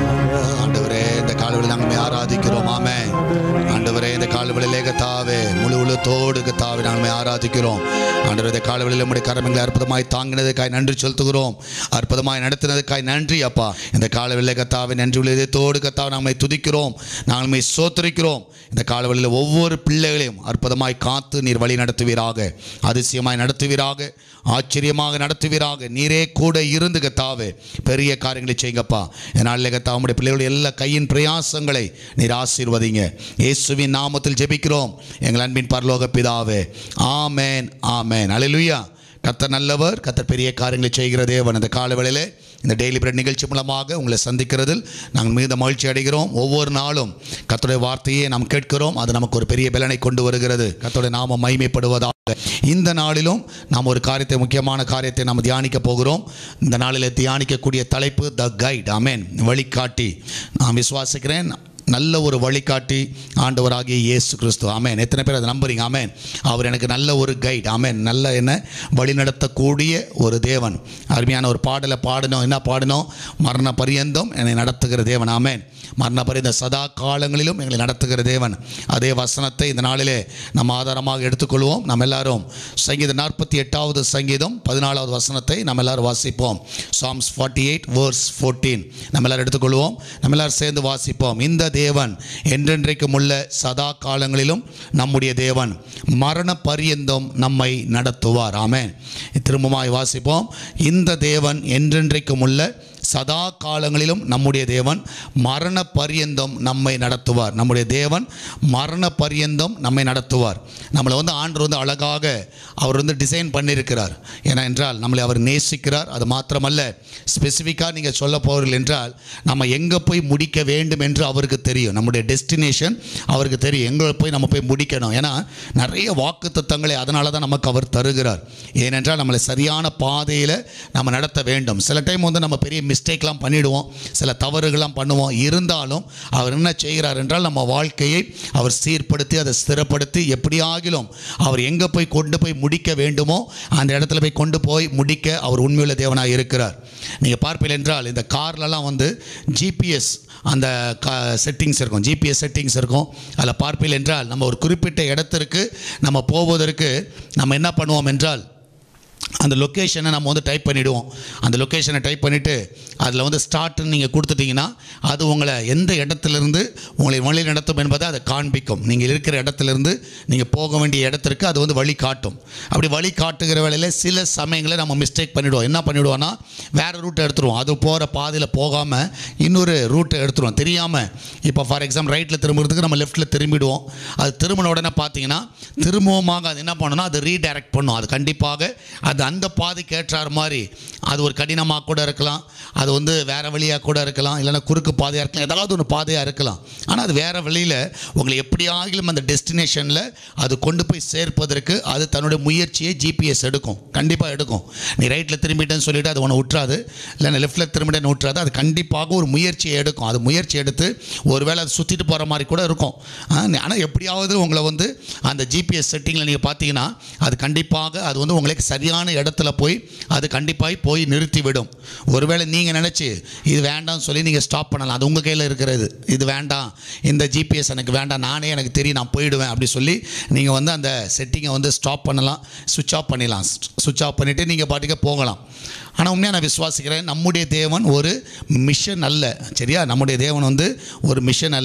ஆண்டவரே இந்த காலவெளியில் நாங்கள் ஆராதிக்கிறோம் ஆமே ஆண்டவரே இந்த காலவெளியிலே கத்தாவே முழு உள்ளத்தோடு கத்தாவே நாங்கள் ஆராதிக்கிறோம் ஆண்டவரே இந்த காலவெளியில் நம்முடைய கரமங்களை அற்புதமாய் தாங்கினதுக்காய் நன்றி செலுத்துகிறோம் அற்புதமாய் நடத்தினதுக்காய் நன்றி அப்பா இந்த காலவெளியிலே கத்தாவே நன்றி உள்ள இதயத்தோடு கத்தாவை நாங்கள் துதிக்கிறோம் நாங்கள் சோத்தரிக்கிறோம் இந்த காலவெளியில் ஒவ்வொரு பிள்ளைகளையும் அற்புதமாய் காத்து நீர் வழி நடத்துவீராக அதிசயமாய் நடத்துவீராக ஆச்சரியமாக நடத்துவீராக நீரே கூட இருந்து கத்தாவே பெரிய காரியங்களை செய்யுங்கப்பா என்னால் கத்தா உங்களுடைய பிள்ளைகளுடைய எல்லா கையின் பிரயாசங்களை நீர் ஆசீர்வதிங்க இயேசுவின் நாமத்தில் ஜெபிக்கிறோம் எங்கள் அன்பின் பரலோக பிதாவே ஆமேன் ஆமேன் அல்லேலூயா கர்த்தர் நல்லவர் கர்த்தர் பெரிய காரியங்களை செய்கிற தேவன் இந்த காலவேளையிலே இந்த டெய்லி பிரெட் நிகழ்ச்சி மூலமாக உங்களை சந்திக்கிறதில் நாங்கள் மிகுந்த மகிழ்ச்சி அடைகிறோம் ஒவ்வொரு நாளும் கர்த்தருடைய வார்த்தையை நாம் கேட்கிறோம் அது நமக்கு ஒரு பெரிய பலனை கொண்டு வருகிறது கர்த்தருடைய நாமம் மகிமைப்படுவதாக இந்த நாளிலும் நாம் ஒரு காரியத்தை முக்கியமான காரியத்தை நாம் தியானிக்க போகிறோம் இந்த நாளில் தியானிக்கக்கூடிய தலைப்பு த கைட் அமேன் வழிகாட்டி நான் விசுவாசிக்கிறேன் நல்ல ஒரு வழிகாட்டி ஆண்டவராகிய இயேசு கிறிஸ்து ஆமென் எத்தனை பேர் அதை நம்புறீங்க ஆமென் அவர் எனக்கு நல்ல ஒரு கைட் ஆமென் நல்ல என்ன வழி நடத்தக்கூடிய ஒரு தேவன் அருமையான ஒரு பாடலை பாடணும் என்ன பாடணும் மரண பரியந்தம் என்னை நடத்துகிற தேவன் ஆமென் மரண பரியந்த சதா காலங்களிலும் எங்களை நடத்துகிற தேவன் அதே வசனத்தை இந்த நாளிலே நம்ம ஆதாரமாக எடுத்துக்கொள்வோம் நம்ம எல்லாரும் சங்கீதம் நாற்பத்தி எட்டாவது சங்கீதம் பதினாலாவது வசனத்தை நம்ம எல்லாரும் வாசிப்போம் Psalms forty eight verse fourteen நம்ம எல்லாரும் எடுத்துக்கொள்வோம் நம்ம எல்லாரும் சேர்ந்து வாசிப்போம் இந்த தேவன் என்றென்றைக்கும் உள்ள சதா காலங்களிலும் நம்முடைய தேவன் மரண பரியந்தம் நம்மை நடத்துவார் ஆமென் திரும்பமாய் வாசிப்போம் இந்த தேவன் என்றென்றைக்கும் உள்ள சதா காலங்களிலும் நம்முடைய தேவன் மரண பரியந்தம் நம்மை நடத்துவார் நம்முடைய தேவன் மரண பரியந்தம் நம்மை நடத்துவார் நம்மளை வந்து ஆண்டவர் வந்து அழகாக அவர் வந்து டிசைன் பண்ணியிருக்கிறார் ஏன்னா என்றால் நம்மளை அவர் நேசிக்கிறார் அது மாத்திரமல்ல ஸ்பெசிஃபிக்காக நீங்கள் சொல்ல போகிறீர்கள் என்றால் நம்ம எங்கே போய் முடிக்க வேண்டும் என்று அவருக்கு தெரியும் நம்முடைய டெஸ்டினேஷன் அவருக்கு தெரியும் எங்கே போய் நம்ம போய் முடிக்கணும் ஏன்னா நிறைய வாக்கு தத்தங்களை அதனால தான் நமக்கு அவர் தருகிறார் ஏனென்றால் நம்மளை சரியான பாதையில் நம்ம நடத்த வேண்டும் சில டைம் வந்து நம்ம பெரிய மிஸ்டேக்லாம் பண்ணிடுவோம் சில தவறுகள்லாம் பண்ணுவோம் இருந்தாலும் அவர் என்ன செய்கிறார் என்றால் நம்ம வாழ்க்கையை அவர் சீர்படுத்தி அதை ஸ்திரப்படுத்தி எப்படியாகிலும் அவர் எங்கே போய் கொண்டு போய் முடிக்க வேண்டுமோ அந்த இடத்துல போய் கொண்டு போய் முடிக்க அவர் உண்மையுள்ள தேவனாக இருக்கிறார் நீங்கள் பார்ப்பீர்கள் என்றால் இந்த கார்லலாம் வந்து ஜிபிஎஸ் அந்த க செட்டிங்ஸ் இருக்கும் ஜிபிஎஸ் செட்டிங்ஸ் இருக்கும் அதில் பார்ப்பீர்கள் என்றால் நம்ம ஒரு குறிப்பிட்ட இடத்திற்கு நம்ம போவதற்கு நம்ம என்ன பண்ணுவோம் என்றால் அந்த லொக்கேஷனை நம்ம வந்து டைப் பண்ணிவிடுவோம் அந்த லொக்கேஷனை டைப் பண்ணிவிட்டு அதில் வந்து ஸ்டார்ட்னு நீங்கள் கொடுத்துட்டீங்கன்னா அது உங்களை எந்த இடத்துலேருந்து உங்களை வழி நடத்தும் என்பதை அதை காண்பிக்கும் நீங்கள் இருக்கிற இடத்துலேருந்து நீங்கள் போக வேண்டிய இடத்திற்கு அது வந்து வழி காட்டும் அப்படி வழி காட்டுகிற வேளையில் சில சமயங்களில் நம்ம மிஸ்டேக் பண்ணிவிடுவோம் என்ன பண்ணிவிடுவோம்னா வேறு ரூட்டை எடுத்துருவோம் அது போகிற பாதையில் போகாமல் இன்னொரு ரூட்டை எடுத்துருவோம் தெரியாமல் இப்போ ஃபார் எக்ஸாம்பிள் ரைட்டில் திரும்புறதுக்கு நம்ம லெஃப்ட்டில் திரும்பிடுவோம் அது திரும்பின உடனே பார்த்தீங்கன்னா திரும்பவுமாக அது என்ன பண்ணணும்னா அது ரீடைரக்ட் பண்ணும் அது கண்டிப்பாக அது அந்த பாதைக்கு ஏற்றார் மாதிரி அது ஒரு கடினமாக கூட இருக்கலாம் அது வந்து வேறு வழியாக கூட இருக்கலாம் இல்லைன்னா குறுக்கு பாதையாக இருக்கலாம் ஏதாவது ஒன்று பாதையாக இருக்கலாம் ஆனால் அது வேறு வழியில் உங்களை எப்படியாகிலும் அந்த டெஸ்டினேஷனில் அது கொண்டு போய் சேர்ப்பதற்கு அது தன்னுடைய முயற்சியை ஜிபிஎஸ் எடுக்கும் கண்டிப்பாக எடுக்கும் நீ ரைட்டில் திரும்பிட்டேன்னு சொல்லிட்டு அது உன்னை விட்டுறாது இல்லைன்னா லெஃப்ட்டில் திரும்பிட்டேன்னு விட்டுறாது அது கண்டிப்பாக ஒரு முயற்சியை எடுக்கும் அது முயற்சி எடுத்து ஒருவேளை அது சுற்றிட்டு போகிற மாதிரி கூட இருக்கும் ஆனால் எப்படியாவது உங்களை வந்து அந்த ஜிபிஎஸ் செட்டிங்கில் நீங்கள் பார்த்தீங்கன்னா அது கண்டிப்பாக அது வந்து உங்களுக்கு சரியான இடத்துல போய் அது கண்டிப்பாக போய் நிறுத்திவிடும் ஒருவேளை நீங்கள் நினச்சி இது வேண்டாம்னு சொல்லி நீங்கள் ஸ்டாப் பண்ணலாம் அது உங்கள் கையில் இருக்கிறது இது வேண்டாம் இந்த ஜிபிஎஸ் எனக்கு வேண்டாம் நானே எனக்கு தெரியும் நான் போயிடுவேன் அப்படி சொல்லி நீங்கள் வந்து அந்த செட்டிங்கை வந்து ஸ்டாப் பண்ணலாம் சுவிட்ச் ஆஃப் பண்ணிடலாம் சுவிட்ச் ஆஃப் பண்ணிவிட்டு நீங்கள் பாட்டுக்கு போகலாம் ஆனால் உண்மையாக நான் விசுவாசிக்கிறேன் நம்முடைய தேவன் ஒரு மிஷன் அல்ல சரியா நம்முடைய தேவன் வந்து ஒரு மிஷன் அல்ல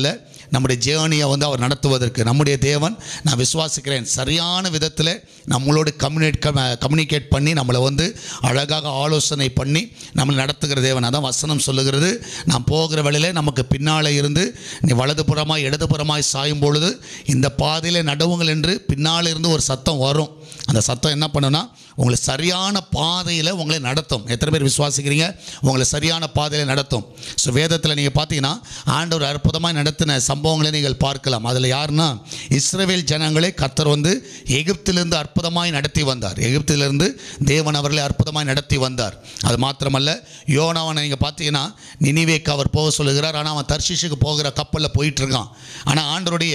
நம்முடைய ஜேர்னியை வந்து அவர் நடத்துவதற்கு நம்முடைய தேவன் நான் விசுவாசிக்கிறேன் சரியான விதத்தில் நம்மளோடு கம்யூனிகேட் கம்யூனிகேட் பண்ணி நம்மளை வந்து அழகாக ஆலோசனை பண்ணி நம்மளை நடத்துகிற தேவன் அதான் வசனம் சொல்லுகிறது நான் போகிற வழியில் நமக்கு பின்னாலே இருந்து நீ வலதுபுறமாய் இடதுபுறமாய் சாயும் பொழுது இந்த பாதையில் நடவுங்கள் என்று பின்னால் இருந்து ஒரு சத்தம் வரும் அந்த சத்தம் என்ன பண்ணுன்னா உங்களை சரியான பாதையில் உங்களை நடத்தும் எத்தனை பேர் விசுவாசிக்கிறீங்க உங்களை சரியான பாதையில் நடத்தும் ஸோ வேதத்தில் நீங்கள் பார்த்தீங்கன்னா ஆண்டவர் அற்புதமாக நடத்தின சம்பவங்களை நீங்கள் பார்க்கலாம் அதில் யாருன்னா இஸ்ரவேல் ஜனங்களை கர்த்தர் வந்து எகிப்திலிருந்து அற்புதமாய் நடத்தி வந்தார் எகிப்திலிருந்து தேவன் அவர்களை அற்புதமாய் நடத்தி வந்தார் அது மாத்திரமல்ல யோனாவனை நீங்கள் பார்த்தீங்கன்னா நினிவேக்கு அவர் போக சொல்லுகிறார் ஆனால் அவன் தர்ஷிஷுக்கு போகிற கப்பலில் போயிட்டு இருக்கான் ஆனால் ஆண்டருடைய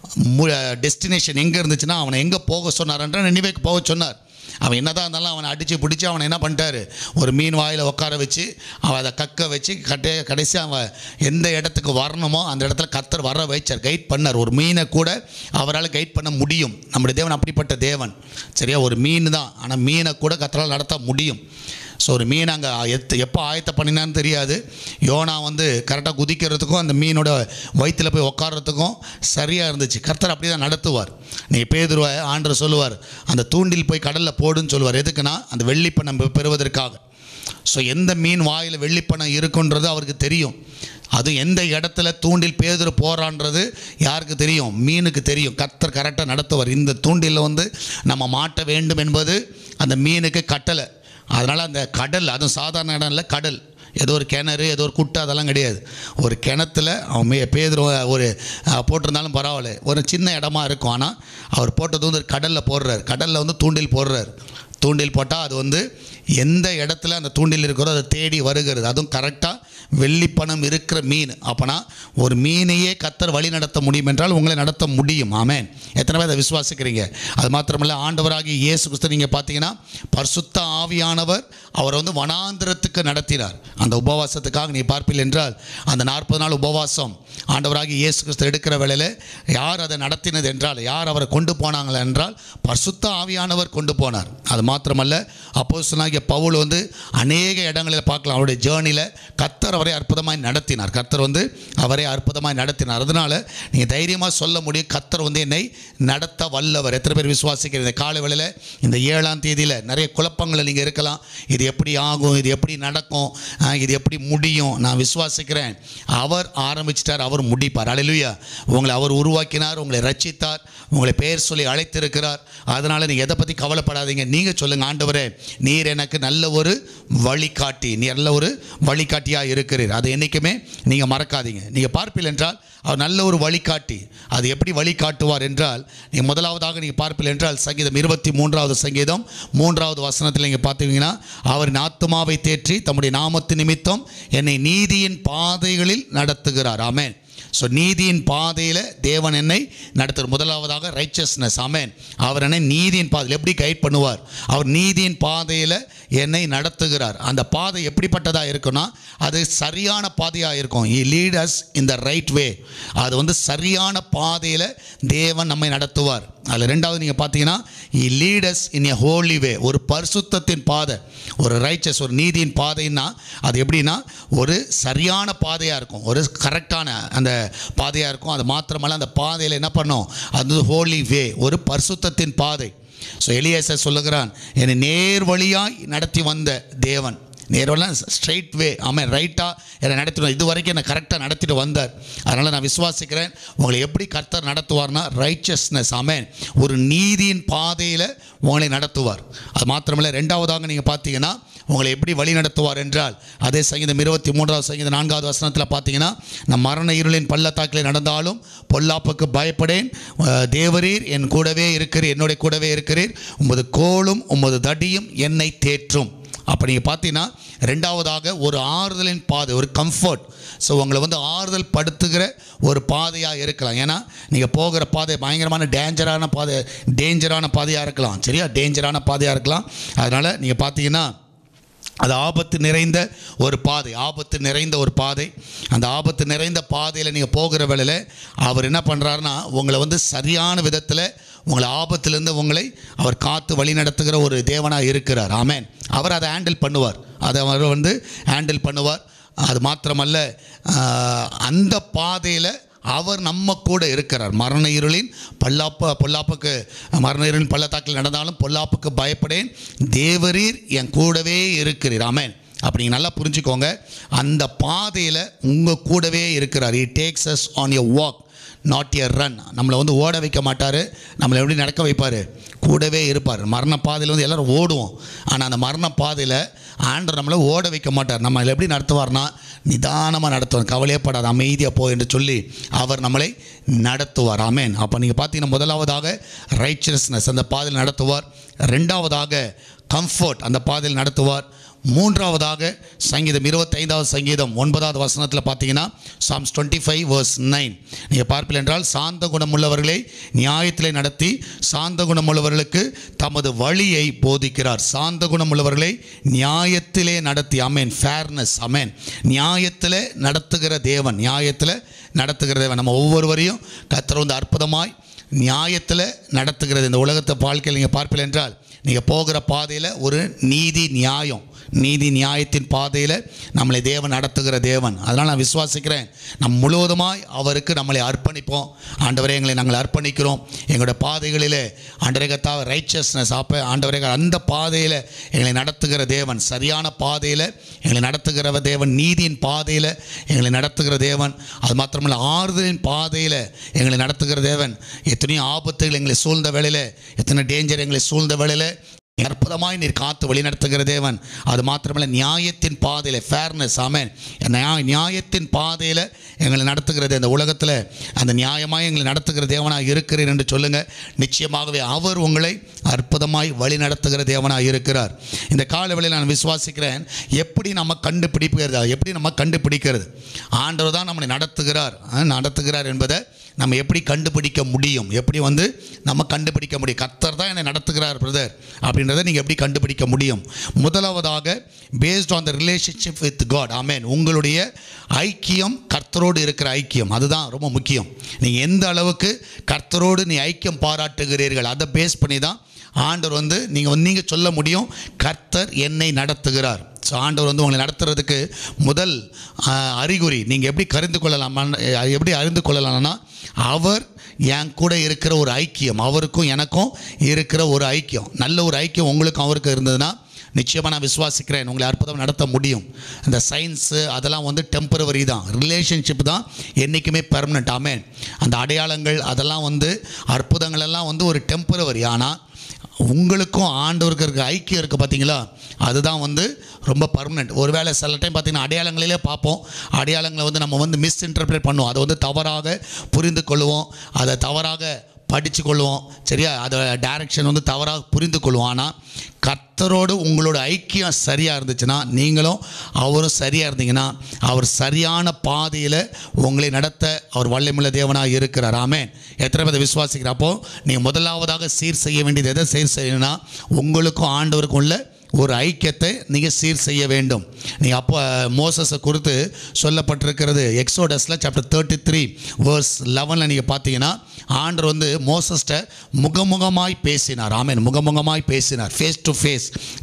டெஸ்டினேஷன் எங்கே இருந்துச்சுன்னா அவனை எங்கே போக சொன்னார்ன்ற நினிவேக்கு போக சொன்னார் அவன் என்னதான் இருந்தாலும் அவனை அடித்து பிடிச்சி அவனை என்ன பண்ணிட்டாரு ஒரு மீன் வாயில் உட்கார வச்சு அவன் அதை கக்க வச்சு கட்டை கடைசி அவன் எந்த இடத்துக்கு வரணுமோ அந்த இடத்துல கத்தர் வர வைச்சார் கைட் பண்ணார் ஒரு மீனை கூட அவரால் கைட் பண்ண முடியும் நம்முடைய தேவன் அப்படிப்பட்ட தேவன் சரியா ஒரு மீன் தான் ஆனால் மீனை கூட கத்தரால் நடத்த முடியும் ஸோ ஒரு மீன் அங்கே எத்து எப்போ ஆயத்த பண்ணினான்னு தெரியாது யோனா வந்து கரெக்டாக குதிக்கிறதுக்கும் அந்த மீனோட வயிற்றில் போய் உட்கார்றதுக்கும் சரியாக இருந்துச்சு கர்த்தர் அப்படி தான் நடத்துவார் நீ பேதுருவ ஆண்டர் சொல்லுவார் அந்த தூண்டில் போய் கடலில் போடுன்னு சொல்லுவார் எதுக்குன்னா அந்த வெள்ளிப்பணம் பெ- பெறுவதற்காக ஸோ எந்த மீன் வாயில் வெள்ளிப்பணம் இருக்குன்றது அவருக்கு தெரியும் அது எந்த இடத்துல தூண்டில் பேதுரு போகிறான்றது யாருக்கு தெரியும் மீனுக்கு தெரியும் கர்த்தர் கரெக்டாக நடத்துவார் இந்த தூண்டிலில் வந்து நம்ம மாட்ட வேண்டும் என்பது அந்த மீனுக்கு கட்டளை அதனால் அந்த கடல் அதுவும் சாதாரண இடம் இல்லை கடல் ஏதோ ஒரு கிணறு ஏதோ ஒரு குட்டை அதெல்லாம் கிடையாது ஒரு கிணத்துல அவன் மே பேதுரு ஒரு அஹ், போட்டிருந்தாலும் பரவாயில்ல ஒரு சின்ன இடமா இருக்கும் ஆனால் அவர் போட்டது வந்து கடலில் போடுறார் கடலில் வந்து தூண்டில் போடுறார் தூண்டில் போட்டால் அது வந்து எந்த இடத்துல அந்த தூண்டில் இருக்கிறோ அதை தேடி வருகிறது அதுவும் கரெக்டாக வெள்ளிப்பணம் இருக்கிற மீன் அப்போனா ஒரு மீனையே கத்தர் வழி நடத்த முடியும் என்றால் உங்களை நடத்த முடியும் ஆமென் எத்தனை பேர் அதை விசுவாசிக்கிறீங்க அது மாத்திரமல்ல ஆண்டவராகிய இயேசு கிறிஸ்து நீங்கள் பார்த்தீங்கன்னா பரிசுத்த ஆவியானவர் அவரை வந்து வனாந்திரத்துக்கு நடத்தினார் அந்த உபவாசத்துக்காக நீ பார்ப்பீர்கள் என்றால் அந்த நாற்பது நாள் உபவாசம் ஆண்டவராகிய இயேசு கிறிஸ்து எடுக்கிற வேளையில் யார் அதை நடத்தினது என்றால் யார் அவரை கொண்டு போனாங்கள் என்றால் பரிசுத்த ஆவியானவர் கொண்டு போனார் அது மாத்திரமல்ல அப்போஸ்தலனாகிய பவுல் வந்து அநேக இடங்களில் பார்க்கலாம் அவருடைய ஜேர்னியில் கத்தர் அவரை அற்புதமாய் நடத்தினார் கத்தர் வந்து அவரை அற்புதமாய் நடத்தினார் அதனால் நீங்கள் தைரியமாக சொல்ல முடியும் கத்தர் வந்து என்னை நடத்த வல்லவர் எத்தனை பேர் விசுவாசிக்கிற இந்த காலை வேளையில் இந்த ஏழாம் தேதியில் நிறைய குழப்பங்கள் நீங்கள் இருக்கலாம் இது எப்படி ஆகும் இது எப்படி நடக்கும் ஆ, இது எப்படி முடியும் நான் விசுவாசிக்கிறேன் அவர் ஆரம்பிச்சிட்டார் அவர் முடிப்பார் அலையிலுயா உங்களை அவர் உருவாக்கினார் உங்களை ரட்சித்தார் உங்களை பெயர் சொல்லி அழைத்திருக்கிறார் அதனால் நீங்கள் எதை பற்றி கவலைப்படாதீங்க நீங்கள் சொல்லுங்கள் ஆண்டவரே நீர் எனக்கு நல்ல ஒரு வழிகாட்டி நீ நல்ல ஒரு வழிகாட்டியாக இருக்கிறீர் அதை என்றைக்குமே நீங்கள் மறக்காதீங்க நீங்கள் பார்ப்பீர்கள் என்றால் அவர் நல்ல ஒரு வழிகாட்டி அது எப்படி வழிகாட்டுவார் என்றால் நீங்கள் முதலாவதாக நீங்கள் பார்ப்பீர்கள் என்றால் சங்கீதம் இருபத்தி மூன்றாவது சங்கீதம் மூன்றாவது வசனத்தில் நீங்கள் பார்த்தீங்கன்னா அவரின் ஆத்துமாவை தேற்றி தம்முடைய நாமத்து நிமித்தம் என்னை நீதியின் பாதைகளில் நடத்துகிறார் ஆமென் ஸோ நீதியின் பாதையில் தேவன் என்னை நடத்துகிற முதலாவதாக ரைச்சஸ்னஸ் ஆமென் அவர் என்னை நீதியின் பாதையில் எப்படி கைட் பண்ணுவார் அவர் நீதியின் பாதையில் என்னை நடத்துகிறார் அந்த பாதை எப்படிப்பட்டதாக இருக்குன்னா அது சரியான பாதையாக இருக்கும் he lead us in the right way அது வந்து சரியான பாதையில் தேவன் நம்மை நடத்துவார் அதில் ரெண்டாவது நீங்கள் பார்த்தீங்கன்னா இ லீடஸ் இன் எ ஹோலி வே ஒரு பரிசுத்தத்தின் பாதை ஒரு ரைச்சஸ் ஒரு நீதியின் பாதைன்னா அது எப்படின்னா ஒரு சரியான பாதையாக இருக்கும் ஒரு கரெக்டான அந்த பாதையாக இருக்கும் அது மாத்திரமல்ல அந்த பாதையில் என்ன பண்ணும் அது ஹோலி வே ஒரு பரிசுத்தத்தின் பாதை ஸோ எலியேசர் சொல்லுகிறான் என்னை நேர் வழியாய் நடத்தி வந்த தேவன் நேரெல்லாம் ஸ்ட்ரைட் வே ஆமாம் ரைட்டாக என்னை நடத்திடுவோம் இது வரைக்கும் என்னை கரெக்டாக நடத்திட்டு வந்தார் அதனால் நான் விசுவாசிக்கிறேன் உங்களை எப்படி கர்த்தர் நடத்துவார்னா ரைச்சஸ்னஸ் ஆமென் ஒரு நீதியின் பாதையில் உங்களை நடத்துவார் அது மாத்திரமல்ல ரெண்டாவதாக நீங்கள் பார்த்தீங்கன்னா உங்களை எப்படி வழி நடத்துவார் என்றால் அதே சங்கீதம் இருபத்தி மூன்றாவது சங்கீதம் நான்காவது வசனத்தில் பார்த்தீங்கன்னா நான் மரண இருளின் பள்ளத்தாக்கில் நடந்தாலும் பொல்லாப்புக்கு பயப்படேன் அஹ், தேவரீர் என் கூடவே இருக்கிறீர் என்னுடைய கூடவே இருக்கிறீர் உமது கோலும் உமது தடியும் என்னை தேற்றும் அப்போ நீங்கள் பார்த்தீங்கன்னா ரெண்டாவதாக ஒரு ஆறுதலின் பாதை ஒரு கம்ஃபர்ட் ஸோ உங்களை வந்து ஆறுதல் படுத்துகிற ஒரு பாதையாக இருக்கலாம் ஏன்னா நீங்கள் போகிற பாதை பயங்கரமான டேஞ்சரான பாதை டேஞ்சரான பாதையாக இருக்கலாம் சரியா டேஞ்சரான பாதையாக இருக்கலாம் அதனால் நீங்கள் பார்த்தீங்கன்னா அது ஆபத்து நிறைந்த ஒரு பாதை ஆபத்து நிறைந்த ஒரு பாதை அந்த ஆபத்து நிறைந்த பாதையில் நீங்கள் போகிற வேளையில் அவர் என்ன பண்ணுறாருன்னா உங்களை வந்து சரியான விதத்தில் உங்களை ஆபத்திலேருந்து உங்களை அவர் காத்து வழி நடத்துகிற ஒரு தேவனாக இருக்கிறார் ஆமென் அவர் அதை ஹேண்டில் பண்ணுவார் அதை அவர் வந்து ஹேண்டில் பண்ணுவார் அது மாத்திரமல்ல ஆஹ், அந்த பாதையில் அவர் நம்ம கூட இருக்கிறார் மரண இருளின் பல்லாப்ப பொல்லாப்புக்கு மரண இருளின் பள்ளத்தாக்கில் நடந்தாலும் பொல்லாப்புக்கு பயப்படேன் தேவரீர் என் கூடவே இருக்கிறீர் ஆமென் அப்படி நீங்கள் நல்லா புரிஞ்சுக்கோங்க அந்த பாதையில் உங்கள் கூடவே இருக்கிறார் he takes us on your walk not a run நம்மளை வந்து ஓட வைக்க மாட்டார் நம்மளை எப்படி நடக்க வைப்பார் கூடவே இருப்பார் மரண பாதையில் வந்து எல்லாரும் ஓடுவோம் ஆனால் அந்த மரண பாதையில் ஆண்டவர் நம்மளை ஓட வைக்க மாட்டார் நம்மளை எப்படி நடத்துவார்னா நிதானமாக நடத்துவார் கவலையப்படாத அமைதியாக போ என்று சொல்லி அவர் நம்மளை நடத்துவார் ஆமேன் அப்போ நீங்கள் பார்த்தீங்கன்னா முதலாவதாக ரைச்சரஸ்னஸ் அந்த பாதையில் நடத்துவார் ரெண்டாவதாக கம்ஃபர்ட் அந்த பாதையில் நடத்துவார் மூன்றாவதாக சங்கீதம் இருபத்தைந்தாவது சங்கீதம் ஒன்பதாவது வசனத்தில் பார்த்தீங்கன்னா Psalms twenty five verse nine நீங்கள் பார்ப்பில் என்றால் சாந்த குணமுள்ளவர்களை நியாயத்திலே நடத்தி சாந்த குணமுள்ளவர்களுக்கு தமது வழியை போதிக்கிறார் சாந்த குணமுள்ளவர்களை நியாயத்திலே நடத்தி அமேன் ஃபேர்னஸ் அமேன் நியாயத்தில் நடத்துகிற தேவன் நியாயத்தில் நடத்துகிற தேவன் நம்ம ஒவ்வொருவரையும் கத்தர் வந்து அற்புதமாய் நியாயத்தில் நடத்துகிறது இந்த உலகத்தை வாழ்க்கையில் நீங்கள் பார்ப்பில் என்றால் நீங்கள் போகிற பாதையில் ஒரு நீதி நியாயம் நீதி நியாயத்தின் பாதையில் நம்மளை தேவன் நடத்துகிற தேவன் அதனால் நான் விசுவாசிக்கிறேன் நம் முழுவதுமாய் அவருக்கு நம்மளை அர்ப்பணிப்போம் ஆண்டவரே எங்களை நாங்கள் அர்ப்பணிக்கிறோம் எங்களோட பாதைகளிலே ஆண்டவரே கத்தாவ ரைச்சஸ்னஸ் அப்போ ஆண்டவரே அந்த பாதையில் எங்களை நடத்துகிற தேவன் சரியான பாதையில் எங்களை நடத்துகிற தேவன் நீதியின் பாதையில் எங்களை நடத்துகிற தேவன் அது மாத்திரமல்ல ஆறுதலின் பாதையில் எங்களை நடத்துகிற தேவன் எத்தனையோ ஆபத்துகள் எங்களை சூழ்ந்த வேளையில் எத்தனை டேஞ்சர் எங்களை சூழ்ந்த வேளையில் அற்புதமாய் நீர் காத்து வழிநடத்துகிற தேவன் அது மாத்திரமல்ல நியாயத்தின் பாதையில் ஃபேர்னஸ் ஆமேன் நியா- நியாயத்தின் பாதையில் எங்களை நடத்துகிறது இந்த உலகத்தில் அந்த நியாயமாய் எங்களை நடத்துகிற தேவனாக இருக்கிறீர் என்று சொல்லுங்கள் நிச்சயமாகவே அவர் உங்களை அற்புதமாய் வழி நடத்துகிற தேவனாக இருக்கிறார் இந்த காலவெளியில் நான் விசுவாசிக்கிறேன் எப்படி நம்ம கண்டுபிடிக்கிறது எப்படி நம்ம கண்டுபிடிக்கிறது ஆண்டவர் தான் நம்மளை நடத்துகிறார் ஆ, நடத்துகிறார் என்பதை நம்ம எப்படி கண்டுபிடிக்க முடியும் எப்படி வந்து நம்ம கண்டுபிடிக்க முடியும் கர்த்தர் தான் என்னை நடத்துகிறார் பிரதர் அப்படின்றத நீங்கள் எப்படி கண்டுபிடிக்க முடியும் முதலாவதாக based on the relationship with God ஆமேன் உங்களுடைய ஐக்கியம் கர்த்தரோடு இருக்கிற ஐக்கியம் அதுதான் ரொம்ப முக்கியம் நீங்கள் எந்த அளவுக்கு கர்த்தரோடு நீ ஐக்கியம் பாராட்டுகிறீர்கள் அதை பேஸ் பண்ணி தான் ஆண்டவர் வந்து நீங்கள் வந்து நீங்கள் சொல்ல முடியும் கர்த்தர் என்னை நடத்துகிறார் ஸோ ஆண்டவர் வந்து உங்களை நடத்துறதுக்கு முதல் ஆ, அறிகுறி நீங்கள் எப்படி கறிந்து கொள்ளலாமா எப்படி அறிந்து கொள்ளலாம்னா அவர் என் கூட இருக்கிற ஒரு ஐக்கியம் அவருக்கும் எனக்கும் இருக்கிற ஒரு ஐக்கியம் நல்ல ஒரு ஐக்கியம் உங்களுக்கும் அவருக்கும் இருந்ததுன்னா நிச்சயமாக நான் விசுவாசிக்கிறேன் உங்களை அற்புதம் நடத்த முடியும் இந்த சயின்ஸு அதெல்லாம் வந்து டெம்பரவரி தான் ரிலேஷன்ஷிப் தான் என்றைக்குமே பெர்மனெண்ட் ஆமேன் அந்த அடையாளங்கள் அதெல்லாம் வந்து அற்புதங்கள் எல்லாம் வந்து ஒரு டெம்பரவரி ஆனால் உங்களுக்கும் ஆண்டவருக்கு இருக்க ஐக்கியம் இருக்குது பார்த்தீங்களா அதுதான் வந்து ரொம்ப பர்மனெண்ட் ஒருவேளை சில டைம் பார்த்தீங்கன்னா அடையாளங்களிலே பார்ப்போம் அடையாளங்களை வந்து நம்ம வந்து மிஸ் இன்டர்பிரேட் பண்ணுவோம் அதை வந்து தவறாக புரிந்து கொள்வோம் அதை தவறாக படித்து கொள்வோம் சரியா அதை டைரக்ஷன் வந்து தவறாக புரிந்து கொள்வோம் ஆனால் கர்த்தரோடு உங்களோட ஐக்கியம் சரியாக இருந்துச்சுன்னா நீங்களும் அவரும் சரியாக இருந்தீங்கன்னா அவர் சரியான பாதையில் உங்களை நடத்த அவர் வல்லமுள்ள தேவனாக இருக்கிறார் ஆமென் எத்தனை பேர் விசுவாசிக்கிற அப்போ நீங்கள் முதலாவதாக சீர் செய்ய வேண்டியது எதை சீர் செய்யணும்னா உங்களுக்கும் ஆண்டவருக்கும் உள்ள ஒரு ஐக்கியத்தை நீங்கள் சீர் செய்ய வேண்டும் நீங்கள் அப்போ மோசஸை குறித்து சொல்லப்பட்டிருக்கிறது எக்ஸோடஸில் சாப்டர் தேர்ட்டி த்ரீ வேர்ஸ் லெவனில் நீங்கள் பார்த்தீங்கன்னா ஆண்டவர் வந்து மோசஸ்ட முகமுகமாய் பேசினார் ஆமென் முகமுகமாய் பேசினார் ஃபேஸ் டு ஃபேஸ்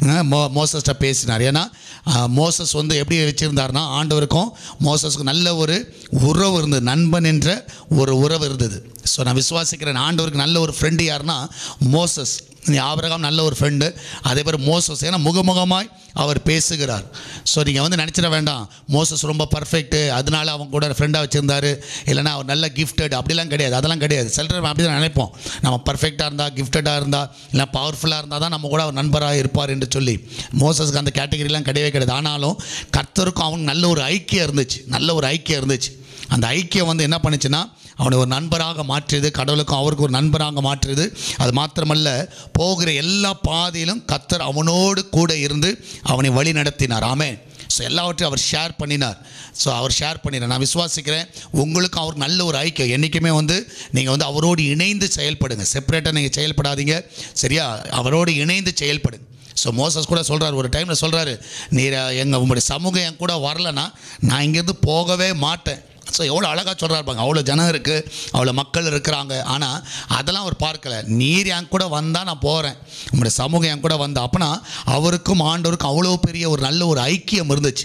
மோசஸ்ட பேசினார் ஏன்னா அஹ், மோசஸ் வந்து எப்படி வச்சுருந்தார்னா ஆண்டவருக்கும் மோசஸ்க்கும் நல்ல ஒரு உறவு இருந்தது நண்பன் என்ற ஒரு உறவு இருந்தது ஸோ நான் விசுவாசிக்கிறேன் ஆண்டவருக்கு நல்ல ஒரு ஃப்ரெண்டு யாருன்னா மோசஸ் நீ ஆபிரகாம் நல்ல ஒரு ஃப்ரெண்டு அதே மாதிரி மோசஸ் ஏன்னா முகமுகமாய் அவர் பேசுகிறார் ஸோ நீங்கள் வந்து நினச்சிட வேண்டாம் மோசஸ் ரொம்ப பர்ஃபெக்ட்டு அதனால அவங்க கூட ஃப்ரெண்டாக வச்சுருந்தாரு இல்லைன்னா அவர் நல்ல கிஃப்டட் அப்படிலாம் கிடையாது அதெல்லாம் கிடையாது சிலர் அப்படி தான் நினைப்போம் நம்ம பர்ஃபெக்டாக இருந்தால் கிஃப்டடாக இருந்தால் இல்லை பவர்ஃபுல்லாக இருந்தால் தான் நம்ம கூட அவர் நண்பராக இருப்பார் என்று சொல்லி மோசஸ்க்கு அந்த கேட்டகரிலாம் கிடையவே கிடையாது ஆனாலும் கர்த்தருக்கும் அவங்க நல்ல ஒரு ஐக்கியம் இருந்துச்சு நல்ல ஒரு ஐக்கியம் இருந்துச்சு அந்த ஐக்கியம் வந்து என்ன பண்ணுச்சுன்னா அவனை ஒரு நண்பராக மாற்றியது கடவுளுக்கும் அவருக்கு ஒரு நண்பராக மாற்றியது அது மாத்திரமல்ல போகிற எல்லா பாதையிலும் கத்தர் அவனோடு கூட இருந்து அவனை வழி நடத்தினார் ஆமே ஸோ எல்லாவற்றையும் அவர் ஷேர் பண்ணினார் ஸோ அவர் ஷேர் பண்ணினார் நான் விசுவாசிக்கிறேன் உங்களுக்கும் அவருக்கு நல்ல ஒரு ஐக்கியம் என்றைக்குமே வந்து நீங்கள் வந்து அவரோடு இணைந்து செயல்படுங்க செப்பரேட்டாக நீங்கள் செயல்படாதீங்க சரியா அவரோடு இணைந்து செயல்படுங்க ஸோ மோசஸ் கூட சொல்கிறார் ஒரு டைமில் சொல்கிறாரு நீர் எங்கள் உங்களுடைய சமூகம் என் கூட வரலன்னா நான் இங்கேருந்து போகவே மாட்டேன் ஸோ எவ்வளோ அழகாக சொல்கிறாரு பாருங்க அவ்வளோ ஜனம் இருக்குது அவ்வளோ மக்கள் இருக்கிறாங்க ஆனால் அதெல்லாம் அவர் பார்க்கல நீர் என் கூட வந்தால் நான் போகிறேன் உங்களுடைய சமூகம் என் கூட வந்தா அப்போனா அவருக்கும் ஆண்டவருக்கும் அவ்வளோ பெரிய ஒரு நல்ல ஒரு ஐக்கியம் இருந்துச்சு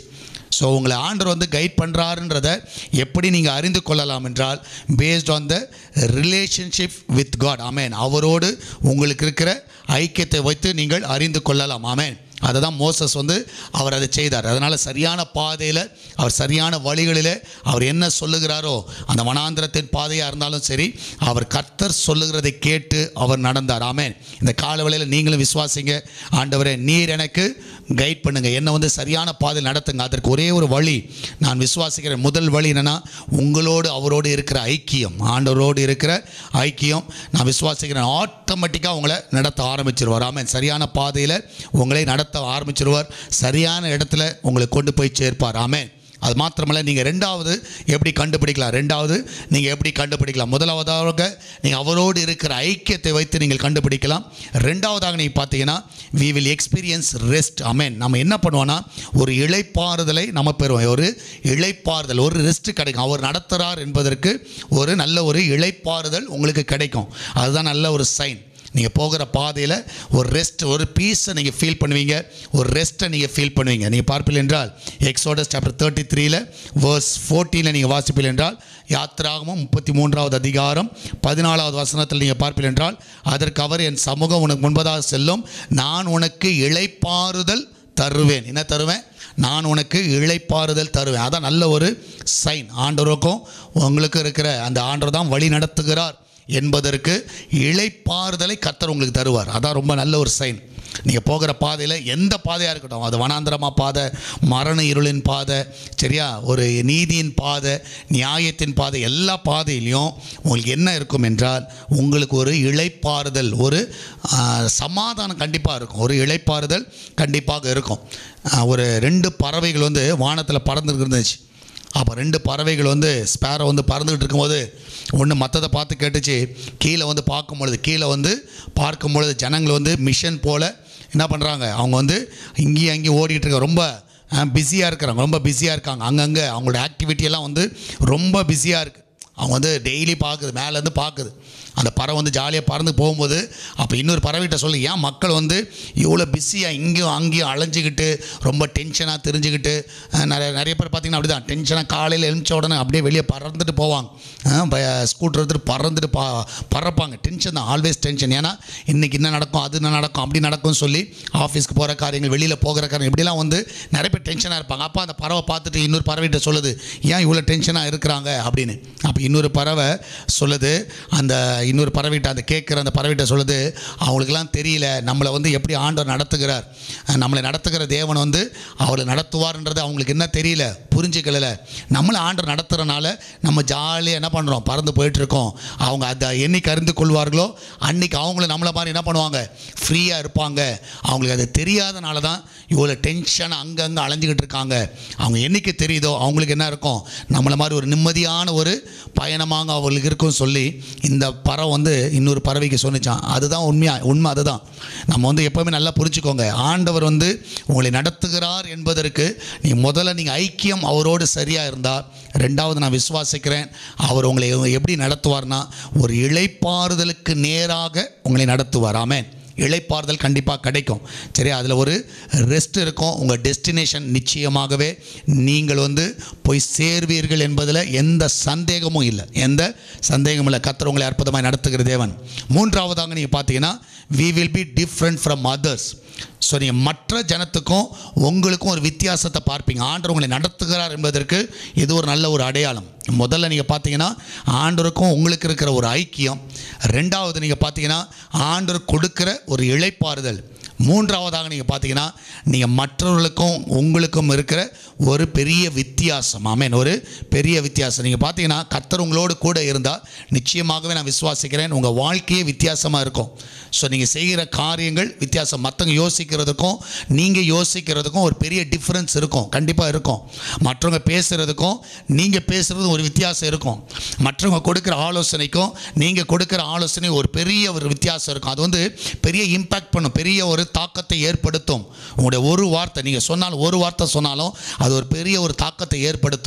ஸோ உங்களை ஆண்டவர் வந்து கைட் பண்ணுறாருன்றத எப்படி நீங்கள் அறிந்து கொள்ளலாம் என்றால் based on the relationship with God ஆமேன் அவரோடு உங்களுக்கு இருக்கிற ஐக்கியத்தை வைத்து நீங்கள் அறிந்து கொள்ளலாம் ஆமேன் அதை தான் மோசஸ் வந்து அவர் அதை செய்தார் அதனால் சரியான பாதையில் அவர் சரியான வழிகளில் அவர் என்ன சொல்லுகிறாரோ அந்த வனாந்திரத்தின் பாதையாக இருந்தாலும் சரி அவர் கர்த்தர் சொல்லுகிறதை கேட்டு அவர் நடந்தார் ஆமேன் இந்த காலவெளியில் நீங்களும் விசுவாசிங்க ஆண்டவரே நீர் எனக்கு கைட் பண்ணுங்க என்னை வந்து சரியான பாதையில் நடத்துங்க அதற்கு ஒரே ஒரு வழி நான் விசுவாசிக்கிறேன் முதல் வழி என்னென்னா உங்களோடு அவரோடு இருக்கிற ஐக்கியம் ஆண்டவரோடு இருக்கிற ஐக்கியம் நான் விசுவாசிக்கிறேன் ஆட்டோமேட்டிக்காக உங்களை நடத்த ஆரம்பிச்சிருவார் ஆமென் சரியான பாதையில் உங்களை நடத்த ஆரம்பிச்சிருவார் சரியான இடத்துல உங்களை கொண்டு போய் சேர்ப்பார் ஆமென் அது மாத்திரமல்ல நீங்கள் ரெண்டாவது எப்படி கண்டுபிடிக்கலாம் ரெண்டாவது நீங்கள் எப்படி கண்டுபிடிக்கலாம் முதலாவதாக நீங்கள் அவரோடு இருக்கிற ஐக்கியத்தை வைத்து நீங்கள் கண்டுபிடிக்கலாம் ரெண்டாவதாக நீங்கள் பார்த்தீங்கன்னா வி வில் எக்ஸ்பீரியன்ஸ் ரெஸ்ட் அமேன் நம்ம என்ன பண்ணுவோம்னா ஒரு இளைப்பாறுதலை நம்ம பெறுவோம் ஒரு இளைப்பாறுதல் ஒரு ரெஸ்ட் கிடைக்கும் அவர் நடத்துகிறார் என்பதற்கு ஒரு நல்ல ஒரு இளைப்பாறுதல் உங்களுக்கு கிடைக்கும் அதுதான் நல்ல ஒரு சைன் நீங்கள் போகிற பாதையில் ஒரு ரெஸ்ட் ஒரு பீஸை நீங்கள் ஃபீல் பண்ணுவீங்க ஒரு ரெஸ்ட்டை நீங்கள் ஃபீல் பண்ணுவீங்க நீங்கள் பார்ப்பீர்கள் என்றால் எக்ஸோடஸ் சாப்டர் தேர்ட்டி த்ரீல வேர்ஸ் ஃபோர்டீனில் நீங்கள் வாசிப்பீர்கள் என்றால் யாத்திராகமும் முப்பத்தி மூன்றாவது அதிகாரம் பதினாலாவது வசனத்தில் நீங்கள் பார்ப்பீர்கள் என்றால் அதற்கு அவர் என் சமூகம் உனக்கு முன்பதாக செல்லும் நான் உனக்கு இளைப்பாறுதல் தருவேன் என்ன தருவேன் நான் உனக்கு இளைப்பாறுதல் தருவேன் அதான் நல்ல ஒரு சைன் ஆண்டவருக்கும் உங்களுக்கு இருக்கிற அந்த ஆண்டவர் தான் வழி நடத்துகிறார் என்பதற்கு இளைப்பாறுதலை கர்த்தர் உங்களுக்கு தருவார் அதான் ரொம்ப நல்ல ஒரு சைன் நீங்கள் போகிற பாதையில் எந்த பாதையாக இருக்கட்டும் அது வனாந்திரமா பாதை மரண இருளின் பாதை சரியா ஒரு நீதியின் பாதை நியாயத்தின் பாதை எல்லா பாதையிலையும் உங்களுக்கு என்ன இருக்கும் என்றால் உங்களுக்கு ஒரு இளைப்பாறுதல் ஒரு ஆ, சமாதானம் கண்டிப்பாக இருக்கும் ஒரு இளைப்பாறுதல் கண்டிப்பாக இருக்கும் ஆ, ஒரு ரெண்டு பறவைகள் வந்து வானத்தில் பறந்துட்டு இருந்துச்சு அப்போ ரெண்டு பறவைகள் வந்து ஸ்பேரோ வந்து பறந்துக்கிட்டு இருக்கும்போது ஒன்று மற்றதை பார்த்து கேட்டுச்சு கீழே வந்து பார்க்கும் பொழுது கீழே வந்து பார்க்கும் பொழுது ஜனங்கள் வந்து மிஷன் போல் என்ன பண்ணுறாங்க அவங்க வந்து இங்கேயும் அங்கேயும் ஓடிட்டு இருக்க ரொம்ப பிஸியாக இருக்கிறாங்க ரொம்ப பிஸியாக இருக்காங்க அங்கங்கே அவங்களோட ஆக்டிவிட்டி எல்லாம் வந்து ரொம்ப பிஸியாக இருக்குது அவங்க வந்து டெய்லி பார்க்குது மேலேருந்து பார்க்குது அந்த பறவை வந்து ஜாலியாக பறந்து போகும்போது அப்போ இன்னொரு பறவைகிட்ட சொல்லி ஏன் மக்கள் வந்து இவ்வளோ பிஸியாக இங்கேயும் அங்கேயும் அலைஞ்சிக்கிட்டு ரொம்ப டென்ஷனாக தெரிஞ்சுக்கிட்டு அஹ், நிறைய நிறைய பேர் பார்த்தீங்கன்னா அப்படி தான் டென்ஷனாக காலையில் எழுந்த உடனே அப்படியே வெளியே பறந்துட்டு போவாங்க ஸ்கூட்டர் எடுத்துகிட்டு பறந்துட்டு பா பறப்பாங்க டென்ஷன் தான் ஆல்வேஸ் டென்ஷன் ஏன்னா இன்றைக்கி என்ன நடக்கும் அது என்ன நடக்கும் அப்படி நடக்கும்னு சொல்லி ஆஃபீஸ்க்கு போகிற காரியங்கள் வெளியில் போகிற காரியங்கள் இப்படிலாம் வந்து நிறைய பேர் டென்ஷனாக இருப்பாங்க அப்போ அந்த பறவை பார்த்துட்டு இன்னொரு பறவைகிட்ட சொல்லுது ஏன் இவ்வளோ டென்ஷனாக இருக்கிறாங்க அப்படின்னு அப்போ இன்னொரு பறவை சொல்லுது அந்த இன்னொரு பறவைகிட்ட அந்த கேட்குற அந்த பறவைகிட்ட சொல்லுது அவங்களுக்கெல்லாம் தெரியல நம்மளை வந்து எப்படி ஆண்டவர் நடத்துகிறார் அஹ் நம்மளை நடத்துகிற தேவன் வந்து அவளை நடத்துவார்ன்றது அவங்களுக்கு என்ன தெரியல புரிஞ்சுக்கல நம்மளை ஆண்டவர் நடத்துகிறனால நம்ம ஜாலியாக என்ன பண்ணுறோம் பறந்து போயிட்டுருக்கோம் அவங்க அதை என்னைக்கு அறிந்து கொள்வார்களோ அன்னைக்கு அவங்களும் நம்மளை மாதிரி என்ன பண்ணுவாங்க ஃப்ரீயாக இருப்பாங்க அவங்களுக்கு அது தெரியாதனால தான் இவ்வளோ டென்ஷன் அங்கங்கே அலைஞ்சிக்கிட்டு இருக்காங்க அவங்க என்னைக்கு தெரியுதோ அவங்களுக்கு என்ன இருக்கும் நம்மளை மாதிரி ஒரு நிம்மதியான ஒரு பயணமாக அவங்களுக்கு இருக்கும்னு சொல்லி இந்த பறவை வந்து இன்னொரு பறவைக்கு சொன்னிச்சான் அதுதான் உண்மையா உண்மை அதுதான் நம்ம வந்து எப்போவுமே நல்லா புரிஞ்சுக்கோங்க ஆண்டவர் வந்து உங்களை நடத்துகிறார் என்பதற்கு நீ முதல்ல நீங்கள் ஐக்கியம் அவரோடு சரியாக இருந்தால் ரெண்டாவது நான் விசுவாசிக்கிறேன் அவர் உங்களை எப்படி நடத்துவார்னா ஒரு இளைப்பாறுதலுக்கு நேராக உங்களை நடத்துவார் ஆமென் இளைப்பாறுதல் கண்டிப்பாக கிடைக்கும் சரி அதில் ஒரு ரெஸ்ட் இருக்கும் உங்கள் டெஸ்டினேஷன் நிச்சயமாகவே நீங்கள் வந்து போய் சேர்வீர்கள் என்பதில் எந்த சந்தேகமும் இல்லை எந்த சந்தேகமும் இல்லை கர்த்தர் உங்களை அற்புதமாக நடத்துகிற தேவன் மூன்றாவதாக நீங்கள் பார்த்தீங்கன்னா we will be different from others so நீங்கள் மற்ற ஜனத்துக்கும் உங்களுக்கும் ஒரு வித்தியாசத்தை பார்ப்பீங்க ஆண்டவர் உங்களை நடத்துகிறார் என்பதற்கு இது ஒரு நல்ல ஒரு அடையாளம் முதல்ல நீங்கள் பார்த்தீங்கன்னா ஆண்டவருக்கும் உங்களுக்கு இருக்கிற ஒரு ஐக்கியம் ரெண்டாவது நீங்கள் பார்த்தீங்கன்னா ஆண்டவர் கொடுக்கிற ஒரு இளைப்பாறுதல் மூன்றாவதாக நீங்கள் பார்த்தீங்கன்னா நீங்கள் மற்றவர்களுக்கும் உங்களுக்கும் இருக்கிற ஒரு பெரிய வித்தியாசம் ஆமென் ஒரு பெரிய வித்தியாசம் நீங்கள் பார்த்தீங்கன்னா கர்த்தர் உங்களோடு கூட இருந்தால் நிச்சயமாகவே நான் விசுவாசிக்கிறேன் உங்கள் வாழ்க்கையே வித்தியாசமாக இருக்கும் ஸோ நீங்கள் செய்கிற காரியங்கள் வித்தியாசம் மற்றவங்க யோசிக்கிறதுக்கும் நீங்கள் யோசிக்கிறதுக்கும் ஒரு பெரிய டிஃப்ரென்ஸ் இருக்கும் கண்டிப்பாக இருக்கும் மற்றவங்க பேசுகிறதுக்கும் நீங்கள் பேசுகிறது ஒரு வித்தியாசம் இருக்கும் மற்றவங்க கொடுக்குற ஆலோசனைக்கும் நீங்கள் கொடுக்குற ஆலோசனை ஒரு பெரிய ஒரு வித்தியாசம் இருக்கும் அது வந்து பெரிய இம்பேக்ட் பண்ணும் பெரிய ஒரு தாக்கத்தை ஏற்படுத்தும் உங்களுடைய ஒரு வார்த்தை நீங்கள் சொன்னால் ஒரு வார்த்தை சொன்னாலும் அது ஒரு பெரிய ஒரு தாக்கத்தை ஏற்படுத்தும்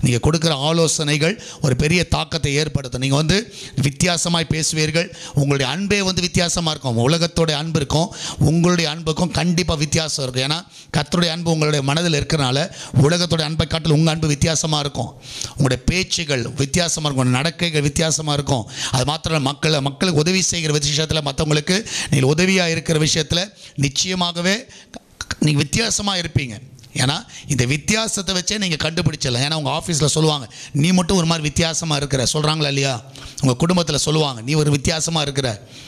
நீங்கள் கொடுக்குற ஆலோசனைகள் ஒரு பெரிய தாக்கத்தை ஏற்படுத்தும் நீங்கள் வந்து வித்தியாசமாய் பேசுவீர்கள் உங்களுடைய அன்பே வந்து வித்தியாசமாக இருக்கும் உலகத்தோடைய அன்பு இருக்கும் உங்களுடைய அன்புக்கும் கண்டிப்பாக வித்தியாசம் இருக்கும் ஏன்னா கர்த்தருடைய அன்பு உங்களுடைய மனதில் இருக்கிறனால உலகத்தோடைய அன்பை காட்டில் உங்கள் அன்பு வித்தியாசமாக இருக்கும் உங்களுடைய பேச்சுகள் வித்தியாசமாக இருக்கும் உங்களுடைய நடக்கைகள் வித்தியாசமாக இருக்கும் அது மாத்திரம் இல்ல, மக்களை மக்களுக்கு உதவி செய்கிற விஷயத்தில் மற்றவங்களுக்கு நீங்கள் உதவியாக இருக்கிற விஷயத்தில் நிச்சயமாகவே நீங்கள் வித்தியாசமாக இருப்பீங்க ஏன்னா இந்த வித்தியாசத்தை வச்சே நீங்கள் கண்டுபிடிச்சிடலாம் ஏன்னா உங்கள் ஆஃபீஸில் சொல்லுவாங்க நீ மட்டும் ஒரு மாதிரி வித்தியாசமாக இருக்கிற சொல்கிறாங்களா இல்லையா உங்கள் குடும்பத்தில் சொல்லுவாங்க நீ ஒரு வித்தியாசமாக இருக்கிற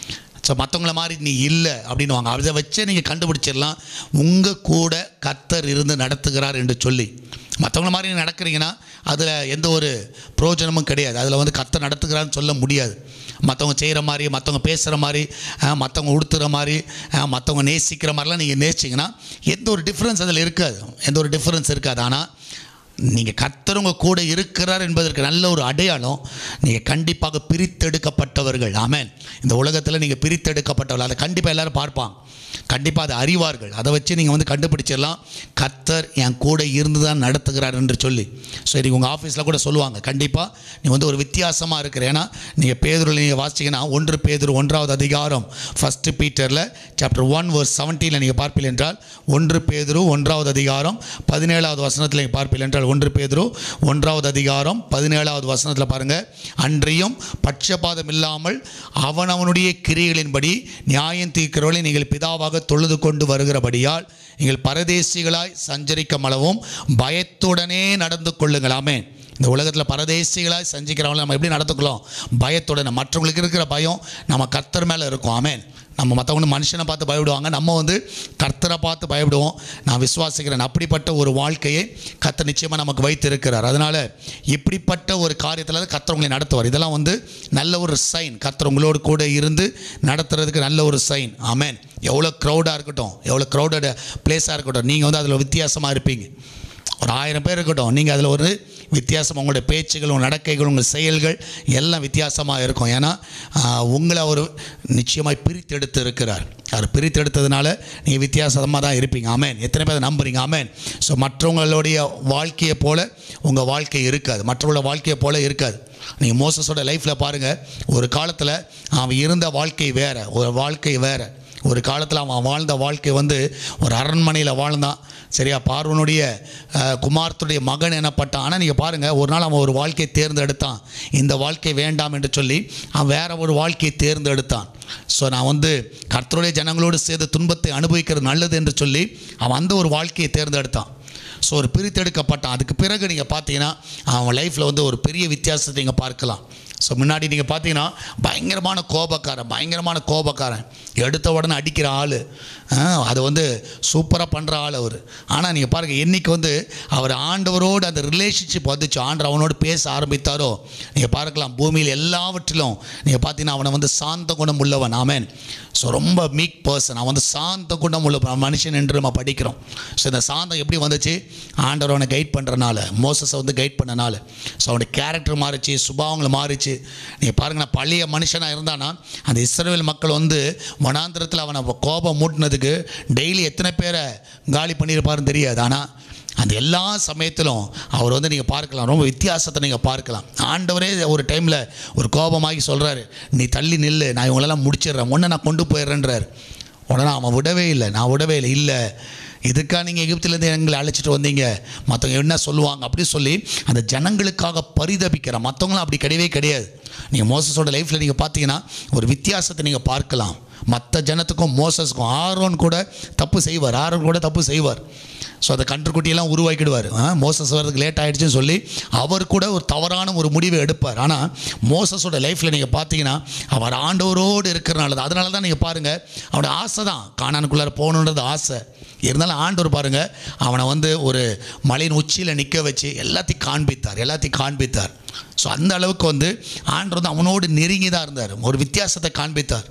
ஸோ மற்றவங்கள மாதிரி நீ இல்லை அப்படின்னுவாங்க அதை வச்சே நீங்கள் கண்டுபிடிச்சிடலாம் உங்கள் கூட கர்த்தர் இருந்து நடத்துகிறார் என்று சொல்லி மற்றவங்கள மாதிரி நீங்க நடக்கிறீங்கன்னா அதில் எந்த ஒரு பிரயோஜனமும் கிடையாது அதில் வந்து கர்த்தர் நடத்துகிறான்னு சொல்ல முடியாது மற்றவங்க செய்கிற மாதிரி மற்றவங்க பேசுகிற மாதிரி அஹ், மற்றவங்க உடுத்துகிற மாதிரி அஹ், மற்றவங்க நேசிக்கிற மாதிரிலாம் நீங்கள் நேசிச்சிங்கன்னா எந்த ஒரு டிஃப்ரென்ஸ் அதில் இருக்காது எந்த ஒரு டிஃப்ரென்ஸ் இருக்காது ஆனால் நீங்கள் கர்த்தர் உங்க கூட இருக்கிறார் என்பதற்கு நல்ல ஒரு அடையாளம் நீங்கள் கண்டிப்பாக பிரித்தெடுக்கப்பட்டவர்கள் ஆமென் இந்த உலகத்தில் நீங்கள் பிரித்தெடுக்கப்பட்டவர்கள் அதை கண்டிப்பாக எல்லாரும் பார்ப்பாங்க கண்டிப்பாக அதை அறிவார்கள் அதை வச்சு நீங்கள் வந்து கண்டுபிடிச்சிடலாம் கர்த்தர் என் கூட இருந்து தான் நடத்துகிறார் என்று சொல்லி ஸோ இது உங்கள் ஆஃபீஸில் கூட சொல்லுவாங்க கண்டிப்பாக நீ வந்து ஒரு வித்தியாசமாக இருக்கிற ஏன்னா நீங்கள் பேதூரில் நீங்கள் வாசிச்சிங்கன்னா ஒன்று பேதூர் ஒன்றாவது அதிகாரம் ஃபஸ்ட்டு பீட்டரில் சாப்டர் ஒன் வர்ஸ் செவன்டீனில் நீங்கள் பார்ப்பீர்கள் என்றால் ஒன்று பேதுரு ஒன்றாவது அதிகாரம் பதினேழாவது வசனத்தில் நீங்கள் பார்ப்பீர்கள் என்றால் ஒன்று பேதுரு ஒன்றாவது அதிகாரம் பதினேழாவது வசனத்தில் பாருங்கள் அன்றியும் பட்சபாதம் இல்லாமல் அவனவனுடைய கிரியைகளின்படி நியாயம் தீர்க்கிறவர்களை நீங்கள் பிதாவாக தொழுது கொண்டு வருகிறபடியால் நீங்கள் பரதேசிகளாய் சஞ்சரிக்கும் அளவும் பயத்துடனே நடந்து கொள்ளுங்களாமே இந்த உலகத்தில் பரதேசிகளாய் சஞ்சிக்கிறவங்களை நம்ம எப்படி நடந்துக்கலாம் பயத்துடன் மற்றவங்களுக்கு இருக்கிற பயம் நம்ம கர்த்தர் மேலே இருக்கும் ஆமென் நம்ம மற்றவங்க மனுஷனை பார்த்து பயப்படுவாங்க நம்ம வந்து கர்த்தரை பார்த்து பயப்படுவோம் நான் விசுவாசிக்கிறேன் அப்படிப்பட்ட ஒரு வாழ்க்கையை கர்த்தர் நிச்சயமாக நமக்கு வைத்திருக்கிறார் அதனால் இப்படிப்பட்ட ஒரு காரியத்தில் தான் கர்த்தர் உங்களை நடத்துவார் இதெல்லாம் வந்து நல்ல ஒரு சைன் கர்த்தர் உங்களோடு கூட இருந்து நடத்துறதுக்கு நல்ல ஒரு சைன் ஆமென் எவ்வளோ க்ரௌடாக இருக்கட்டும் எவ்வளோ க்ரௌடட் பிளேஸாக இருக்கட்டும் நீங்கள் வந்து அதில் வித்தியாசமாக இருப்பீங்க ஒரு ஆயிரம் பேர் இருக்கட்டும் நீங்கள் அதில் ஒரு வித்தியாசம் உங்களுடைய பேச்சுகள் உங்கள் நடக்கைகள் உங்கள் செயல்கள் எல்லாம் வித்தியாசமாக இருக்கும் ஏன்னா ஆஹ், உங்களை அவர் நிச்சயமாய் பிரித்தெடுத்து இருக்கிறார் அவர் பிரித்தெடுத்ததுனால நீங்கள் வித்தியாசமாக தான் இருப்பீங்க ஆமென் எத்தனை பேர் நம்புறீங்க ஆமென் ஸோ மற்றவங்களுடைய வாழ்க்கையை போல உங்கள் வாழ்க்கை இருக்காது மற்றவங்களோட வாழ்க்கையை போல இருக்காது நீங்கள் மோசஸோட லைஃப்பில் பாருங்கள் ஒரு காலத்தில் அவன் இருந்த வாழ்க்கை வேறு ஒரு வாழ்க்கை வேறு ஒரு காலத்தில் அவன் வாழ்ந்த வாழ்க்கை வந்து ஒரு அரண்மனையில் வாழ்ந்தான் சரியா பார்வனுடைய அஹ், குமாரத்துடைய மகன் எனப்பட்டான் ஆனால் நீங்கள் பாருங்கள் ஒரு நாள் அவன் ஒரு வாழ்க்கையை தேர்ந்தெடுத்தான் இந்த வாழ்க்கை வேண்டாம் என்று சொல்லி அவன் வேற ஒரு வாழ்க்கையை தேர்ந்தெடுத்தான் ஸோ நான் வந்து கர்த்தருடைய ஜனங்களோடு சேர்ந்து துன்பத்தை அனுபவிக்கிறது நல்லது என்று சொல்லி அவன் அந்த ஒரு வாழ்க்கையை தேர்ந்தெடுத்தான் ஸோ ஒரு பிரித்தெடுக்கப்பட்டான் அதுக்கு பிறகு நீங்கள் பார்த்தீங்கன்னா அவன் லைஃப்பில் வந்து ஒரு பெரிய வித்தியாசத்தை நீங்கள் பார்க்கலாம் ஸோ முன்னாடி நீங்கள் பார்த்தீங்கன்னா பயங்கரமான கோபக்காரன் பயங்கரமான கோபக்காரன் எடுத்த உடனே அடிக்கிற ஆள் அது வந்து சூப்பராக பண்ணுற ஆள் அவர் ஆனால் நீங்கள் பாருங்கள் என்னைக்கு வந்து அவர் ஆண்டவரோடு அந்த ரிலேஷன்ஷிப் வந்துச்சு ஆண்டவர் அவனோடு பேச ஆரம்பித்தாரோ நீங்கள் பார்க்கலாம் பூமியில் எல்லாவற்றிலும் நீங்கள் பார்த்தீங்கன்னா அவனை வந்து சாந்த குணம் உள்ளவன் ஆமென் ஸோ ரொம்ப மீக் பர்சன் அவன் வந்து சாந்த குணம் உள்ள மனுஷன் என்று நம்ம படிக்கிறோம் ஸோ இந்த சாந்தம் எப்படி வந்துச்சு ஆண்டவர் அவனை கைட் பண்ணுறனால மோசஸை வந்து கைட் பண்ணனால ஸோ அவனுடைய கேரக்டர் மாறிச்சு சுபாவங்கள் மாறிச்சு நீங்கள் பாருங்க நான் பழைய மனுஷனாக இருந்தானா அந்த இஸ்ரவேல் மக்கள் வந்து வனாந்திரத்தில் அவனை கோபம் மூட்டினதுக்கு டெய்லி எத்தனை பேரை காலி பண்ணியிருப்பாருன்னு தெரியாது ஆனால் அந்த எல்லா சமயத்திலும் அவர் வந்து நீங்கள் பார்க்கலாம் ரொம்ப வித்தியாசத்தை நீங்கள் பார்க்கலாம் ஆண்டவரே ஒரு டைமில் ஒரு கோபமாகி சொல்கிறாரு நீ தள்ளி நில்லு நான் இவங்களெல்லாம் முடிச்சிடுறேன் ஒன்று நான் கொண்டு போயிடுறேன்றார் உடனே அவன் விடவே இல்லை நான் விடவே இல்லை இல்லை இதுக்கா நீங்கள் எகிப்திலேருந்து எங்களை அழைச்சிட்டு வந்தீங்க மற்றவங்க என்ன சொல்லுவாங்க அப்படி சொல்லி அந்த ஜனங்களுக்காக பரிதபிக்கிற மற்றவங்களும் அப்படி கிடையவே கிடையாது நீங்கள் மோசஸோட லைஃப்பில் நீங்கள் பார்த்தீங்கன்னா ஒரு வித்தியாசத்தை நீங்கள் பார்க்கலாம் மற்ற ஜனத்துக்கும் மோசஸுக்கும் ஆரோன் கூட தப்பு செய்வார் ஆரோன் கூட தப்பு செய்வார் ஸோ அந்த கன்றுக்குட்டியெல்லாம் உருவாக்கிடுவார் ஆ, மோசஸ் வர்றதுக்கு லேட் ஆகிடுச்சுன்னு சொல்லி அவர் கூட ஒரு தவறான ஒரு முடிவை எடுப்பார் ஆனால் மோசஸோட லைஃப்பில் நீங்கள் பார்த்தீங்கன்னா அவர் ஆண்டவரோடு இருக்கிறனால தான் அதனால தான் நீங்கள் பாருங்கள் அவனோட ஆசை தான் காணானுக்குள்ளார போகணுன்றது ஆசை இருந்தாலும் ஆண்டவர் பாருங்கள் அவனை வந்து ஒரு மலையின் உச்சியில் நிற்க வச்சு எல்லாத்தையும் காண்பித்தார் எல்லாத்தையும் காண்பித்தார் ஸோ அந்த அளவுக்கு வந்து ஆண்டவர் வந்து அவனோடு நெருங்கி தான் இருந்தார் ஒரு வித்தியாசத்தை காண்பித்தார்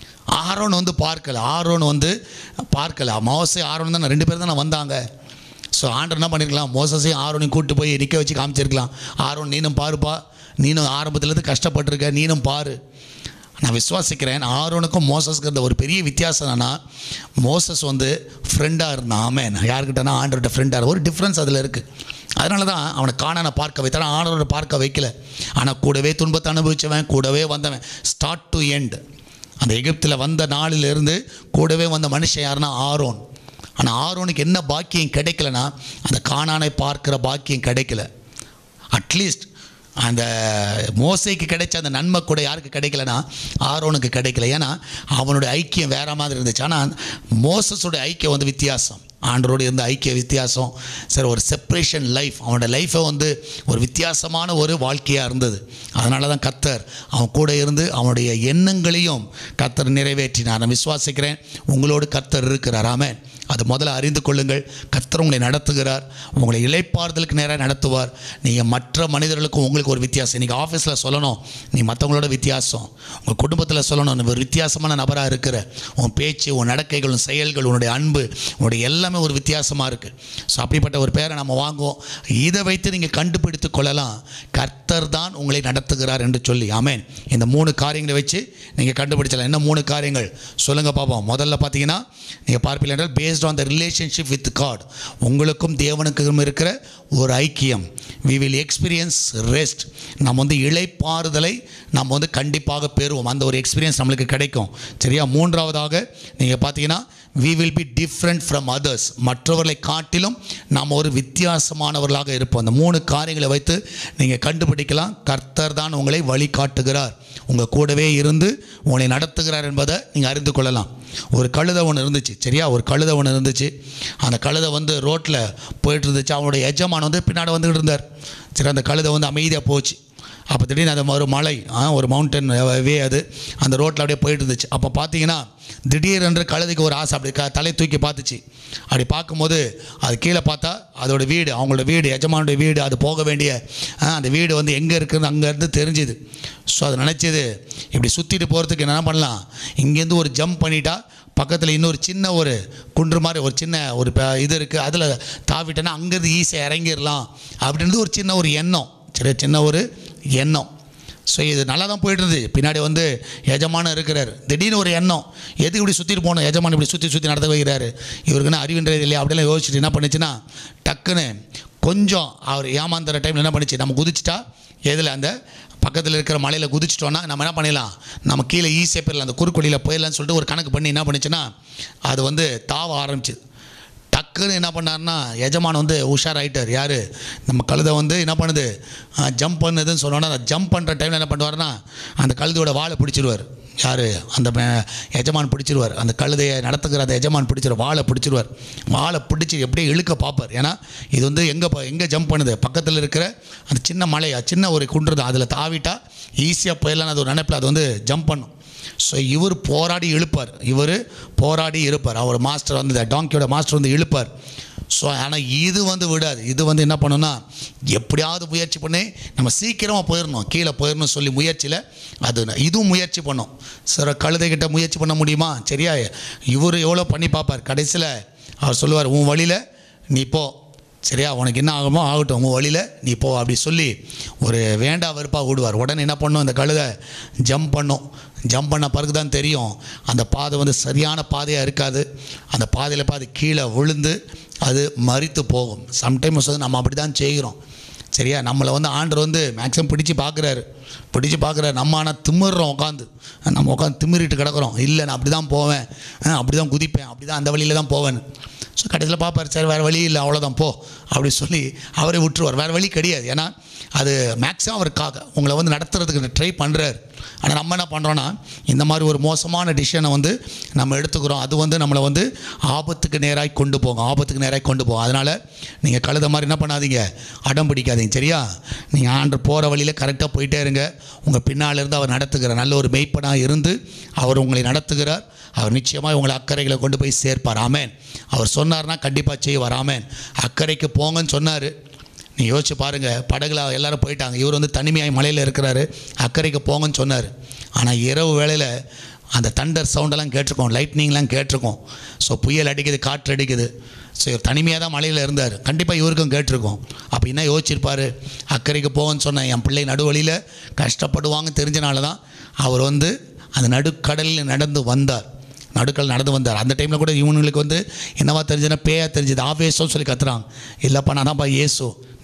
ஆரோன் வந்து பார்க்கல ஆரோன் வந்து பார்க்கல மோசே ஆரோன் தான் ரெண்டு பேரும் தான் வந்தாங்க ஸோ ஆண்டர் என்ன பண்ணிருக்கலாம் மோசஸையும் ஆரோனையும் கூட்டு போய் நிற்க வச்சு காமிச்சிருக்கலாம் ஆரோன் நீனும் பாருப்பா நீனும் ஆரம்பத்துலேருந்து கஷ்டப்பட்டிருக்க நீனும் பாரு நான் விசுவாசிக்கிறேன் ஆரோனுக்கும் மோசஸ்க்கு இருந்த ஒரு பெரிய வித்தியாசம் என்னன்னா மோசஸ் வந்து ஃப்ரெண்டாக இருந்தான் ஆமேன் யாருக்கிட்டனா ஆண்டர்கிட்ட ஃப்ரெண்டாக ஒரு டிஃப்ரென்ஸ் அதில் இருக்குது அதனால தான் அவனை காணான பார்க்க வைத்தான் ஆண்டவரை பார்க்க வைக்கல ஆனால் கூடவே துன்பத்தை அனுபவிச்சவன் கூடவே வந்தவன் ஸ்டார்ட் டு எண்ட் அந்த எகிப்தில் வந்த நாளிலிருந்து கூடவே வந்த மனுஷன் யாருன்னா ஆரோன் ஆனால் ஆரோனுக்கு என்ன பாக்கியம் கிடைக்கலனா அந்த காணானை பார்க்கிற பாக்கியம் கிடைக்கல அட்லீஸ்ட் அந்த மோசைக்கு கிடைச்ச அந்த நன்மை கூட யாருக்கு கிடைக்கலனா ஆரோனுக்கு கிடைக்கல ஏன்னா அவனுடைய ஐக்கியம் வேற மாதிரி இருந்துச்சு ஆனால் மோசஸோட ஐக்கியம் வந்து வித்தியாசம் ஆண்டரோடு இருந்த ஐக்கிய வித்தியாசம் சரி ஒரு செப்பரேஷன் லைஃப் அவனோட லைஃப்பை வந்து ஒரு வித்தியாசமான ஒரு வாழ்க்கையாக இருந்தது அதனால தான் கத்தர் அவன் கூட இருந்து அவனுடைய எண்ணங்களையும் கத்தர் நிறைவேற்றினார் நான் விசுவாசிக்கிறேன் உங்களோடு கத்தர் இருக்கிறார் ஆமென் அது முதல்ல அறிந்து கொள்ளுங்கள் கர்த்தர் உங்களை நடத்துகிறார் உங்களை இளைப்பாறுதலுக்கு நேராக நடத்துவார் நீங்கள் மற்ற மனிதர்களுக்கும் உங்களுக்கு ஒரு வித்தியாசம் இன்றைக்கி ஆஃபீஸில் சொல்லணும் நீ மற்றவங்களோட வித்தியாசம் உங்கள் குடும்பத்தில் சொல்லணும் நீ ஒரு வித்தியாசமான நபராக இருக்கிற உன் பேச்சு உன் நடக்கைகள் உன் செயல்கள் உன்னுடைய அன்பு உன்னுடைய எல்லாமே ஒரு வித்தியாசமாக இருக்குது ஸோ அப்படிப்பட்ட ஒரு பேரை நம்ம வாங்குவோம் இதை வைத்து நீங்கள் கண்டுபிடித்து கொள்ளலாம் கர்த்தர் தான் உங்களை நடத்துகிறார் என்று சொல்லி ஆமென் இந்த மூணு காரியங்களை வச்சு நீங்கள் கண்டுபிடிச்சலாம் என்ன மூணு காரியங்கள் சொல்லுங்கள் பார்ப்போம் முதல்ல பார்த்தீங்கன்னா நீங்கள் பார்ப்பீர்கள் என்றால் based on the relationship with God உங்களுக்கும் தேவனுக்கும் இருக்கிற ஒரு ஐக்கியம் வி வில் எக்ஸ்பீரியன்ஸ் ரெஸ்ட் நம்ம வந்து இளைப்பாறுதலை நம்ம வந்து கண்டிப்பாக பெறுவோம் அந்த ஒரு எக்ஸ்பீரியன்ஸ் நம்மளுக்கு கிடைக்கும் சரியா மூன்றாவதாக நீங்கள் பார்த்தீங்கன்னா we will be different from others மற்றவர்களை காட்டிலும் நாம் ஒரு வித்தியாசமானவர்களாக இருப்போம் அந்த மூணு காரியங்களை வைத்து நீங்கள் கண்டுபிடிக்கலாம் கர்த்தர் தான் உங்களை வழி காட்டுகிறார் உங்கள் கூடவே இருந்து உங்களை நடத்துகிறார் என்பதை நீங்கள் அறிந்து கொள்ளலாம் ஒரு கழுதை ஒன்று இருந்துச்சு சரியா ஒரு கழுதை ஒன்று இருந்துச்சு அந்த கழுதை வந்து ரோட்டில் போயிட்டு இருந்துச்சு அவனுடைய எஜமான் வந்து பின்னாடி வந்துக்கிட்டு இருந்தார் சரி அந்த கழுதை வந்து அமைதியாக போச்சு அப்போ திடீர்னு அந்த ஒரு மலை ஆ, ஒரு மவுண்டன் வே அது அந்த ரோட்டில் அப்படியே போயிட்டு இருந்துச்சு அப்போ பார்த்தீங்கன்னா திடீரென்று கழுதைக்கு ஒரு ஆசை அப்படி க தலை தூக்கி பார்த்துச்சு அப்படி பார்க்கும்போது அது கீழே பார்த்தா அதோட வீடு அவங்களோட வீடு எஜமானுடைய வீடு அது போக வேண்டிய ஆ, அந்த வீடு வந்து எங்கே இருக்குன்னு அங்கேருந்து தெரிஞ்சுது ஸோ அது நினச்சது இப்படி சுற்றிட்டு போகிறதுக்கு என்ன பண்ணலாம் இங்கேருந்து ஒரு ஜம்ப் பண்ணிட்டா பக்கத்தில் இன்னொரு சின்ன ஒரு குன்று மாதிரி ஒரு சின்ன ஒரு ப- இது இருக்குது அதில் தாவிட்டேன்னா அங்கேருந்து ஈஸியாக இறங்கிடலாம் அப்படின்றது ஒரு சின்ன ஒரு எண்ணம் சரி சின்ன ஒரு எண்ணம் ஸோ இது நல்லா தான் போயிட்டு இருந்துச்சு பின்னாடி வந்து எஜமானம் இருக்கிறார் திடீர்னு ஒரு எண்ணம் எதுக்கு இப்படி சுற்றிட்டு போகணும் எஜமான் இப்படி சுற்றி சுற்றி நடத்த வைக்கிறாரு இவருக்குன்னு அறிவின்றது இல்லையா அப்படிலாம் யோசிச்சுட்டு என்ன பண்ணுச்சுன்னா டக்குன்னு கொஞ்சம் அவர் ஏமாந்துற டைமில் என்ன பண்ணுச்சு நம்ம குதிச்சிட்டா எதில் அந்த பக்கத்தில் இருக்கிற மலையில் குதிச்சிட்டோன்னா நம்ம என்ன பண்ணிடலாம் நம்ம கீழே ஈஸியாக போயிடலாம் அந்த குறுக்கொடியில் போயிடலாம்னு சொல்லிட்டு ஒரு கணக்கு பண்ணி என்ன பண்ணுச்சுன்னா அது வந்து தாவ ஆரம்பிச்சுது டக்குன்னு என்ன பண்ணாருன்னா எஜமான் வந்து உஷாராயிட்டார் யார் நம்ம கழுதை வந்து என்ன பண்ணுது ஜம்ப் பண்ணுதுன்னு சொன்னோன்னா அந்த ஜம்ப் பண்ணுற டைமில் என்ன பண்ணுவார்னா அந்த கழுதையோட வாழை பிடிச்சிருவார் யார் அந்த மே- எஜமான் பிடிச்சிருவார் அந்த கழுதையை நடத்துக்கிற அந்த எஜமான் பிடிச்சிரு வாழை பிடிச்சிருவார் வாழை பிடிச்சி எப்படியே இழுக்க பார்ப்பார் ஏன்னா இது வந்து எங்கே எங்கே ஜம்ப் பண்ணுது பக்கத்தில் இருக்கிற அந்த சின்ன மலை சின்ன ஒரு குன்று தான் அதில் தாவிட்டா ஈஸியாக போயிடலாம் அது ஒரு நினைப்பில் அது வந்து ஜம்ப் பண்ணும் ஸோ இவர் போராடி இழுப்பார் இவர் போராடி இருப்பார் அவர் மாஸ்டர் வந்து டாங்கியோட மாஸ்டர் வந்து இழுப்பார் ஸோ ஆனால் இது வந்து விடாது இது வந்து என்ன பண்ணுன்னா எப்படியாவது முயற்சி பண்ணி நம்ம சீக்கிரமாக போயிடணும் கீழே போயிடணும் சொல்லி முயற்சியில் அது இதுவும் முயற்சி பண்ணும் சில கழுதைகிட்ட முயற்சி பண்ண முடியுமா சரியா இவர் எவ்வளோ பண்ணி பார்ப்பார் கடைசியில் அவர் சொல்லுவார் உன் வழியில் நீ போ சரியா உனக்கு என்ன ஆகுமோ ஆகட்டும் உங்கள் வழியில் நீ போ அப்படி சொல்லி ஒரு வேண்டா வெறுப்பாக விடுவார் உடனே என்ன பண்ணும் இந்த கழுதை ஜம்ப் பண்ணும் ஜம்ப் பண்ண பிறகு தான் தெரியும் அந்த பாதை வந்து சரியான பாதையாக இருக்காது அந்த பாதையில் பாதி கீழே விழுந்து அது மறித்து போகும் சம்டைம்ஸ் வந்து நம்ம அப்படி தான் செய்கிறோம் சரியா நம்மளை வந்து ஆண்டர் வந்து மேக்ஸிமம் பிடிச்சு பார்க்குறாரு பிடிச்சு பார்க்குறாரு நம்ம ஆனால் திமிர்றோம் உட்காந்து நம்ம உட்காந்து திமிரிட்டு கிடக்குறோம் இல்லை நான் அப்படி தான் போவேன் அப்படி தான் குதிப்பேன் அப்படி தான் அந்த வழியில் தான் போவேன் ஸோ கடைசியில் பார்ப்பார் சரி வேறு வழி இல்லை அவ்வளோதான் போ அப்படி சொல்லி அவரை விட்டுருவார் வேறு வழி கிடையாது ஏன்னா அது மேக்ஸிமம் அவருக்காக உங்களை வந்து நடத்துறதுக்கு ட்ரை பண்ணுறாரு ஆனால் நம்ம என்ன பண்ணுறோன்னா இந்த மாதிரி ஒரு மோசமான டிசிஷனை வந்து நம்ம எடுத்துக்கிறோம் அது வந்து நம்மளை வந்து ஆபத்துக்கு நேராக கொண்டு போகும் ஆபத்துக்கு நேராக கொண்டு போகும் அதனால் நீங்கள் கழுத மாதிரி என்ன பண்ணாதீங்க அடம் பிடிக்காதீங்க சரியா நீங்கள் ஆண்டு போகிற வழியில் கரெக்டாக போயிட்டே இருங்க உங்கள் பின்னால் இருந்து அவர் நடத்துகிறார் நல்ல ஒரு மெய்ப்பனாக இருந்து அவர் உங்களை நடத்துகிறார் அவர் நிச்சயமாக உங்களை அக்கறைகளை கொண்டு போய் சேர்ப்பார் ஆமேன் அவர் சொன்னார்னா கண்டிப்பாக செய்வார் ஆமேன் அக்கறைக்கு போங்கன்னு சொன்னார் நீ யோசிச்சு பாருங்கள் படகுல எல்லாரும் போயிட்டாங்க இவர் வந்து தனிமையாய் மலையில் இருக்கிறாரு அக்கறைக்கு போங்கன்னு சொன்னார் ஆனால் இரவு வேளையில் அந்த தண்டர் சவுண்டெல்லாம் கேட்டிருக்கோம் லைட்னிங்லாம் கேட்டிருக்கோம் ஸோ புயல் அடிக்குது காற்று அடிக்குது ஸோ இவர் தனிமையாக தான் மலையில் இருந்தார் கண்டிப்பாக இவருக்கும் கேட்டிருக்கோம் அப்போ என்ன யோசிச்சிருப்பார் அக்கறைக்கு போங்கன்னு சொன்னேன் என் பிள்ளை நடுவழியில் கஷ்டப்படுவாங்கன்னு தெரிஞ்சனால தான் அவர் வந்து அந்த நடுக்கடலில் நடந்து வந்தார் நடுக்கல் நடந்து வந்தார் அந்த டைமில் கூட இவனுங்களுக்கு வந்து என்னவா தெரிஞ்சுன்னா பேயா தெரிஞ்சது ஆவேசம் சொல்லி கத்துறாங்க இல்லைப்பா நான் தான்ப்பா இயேசு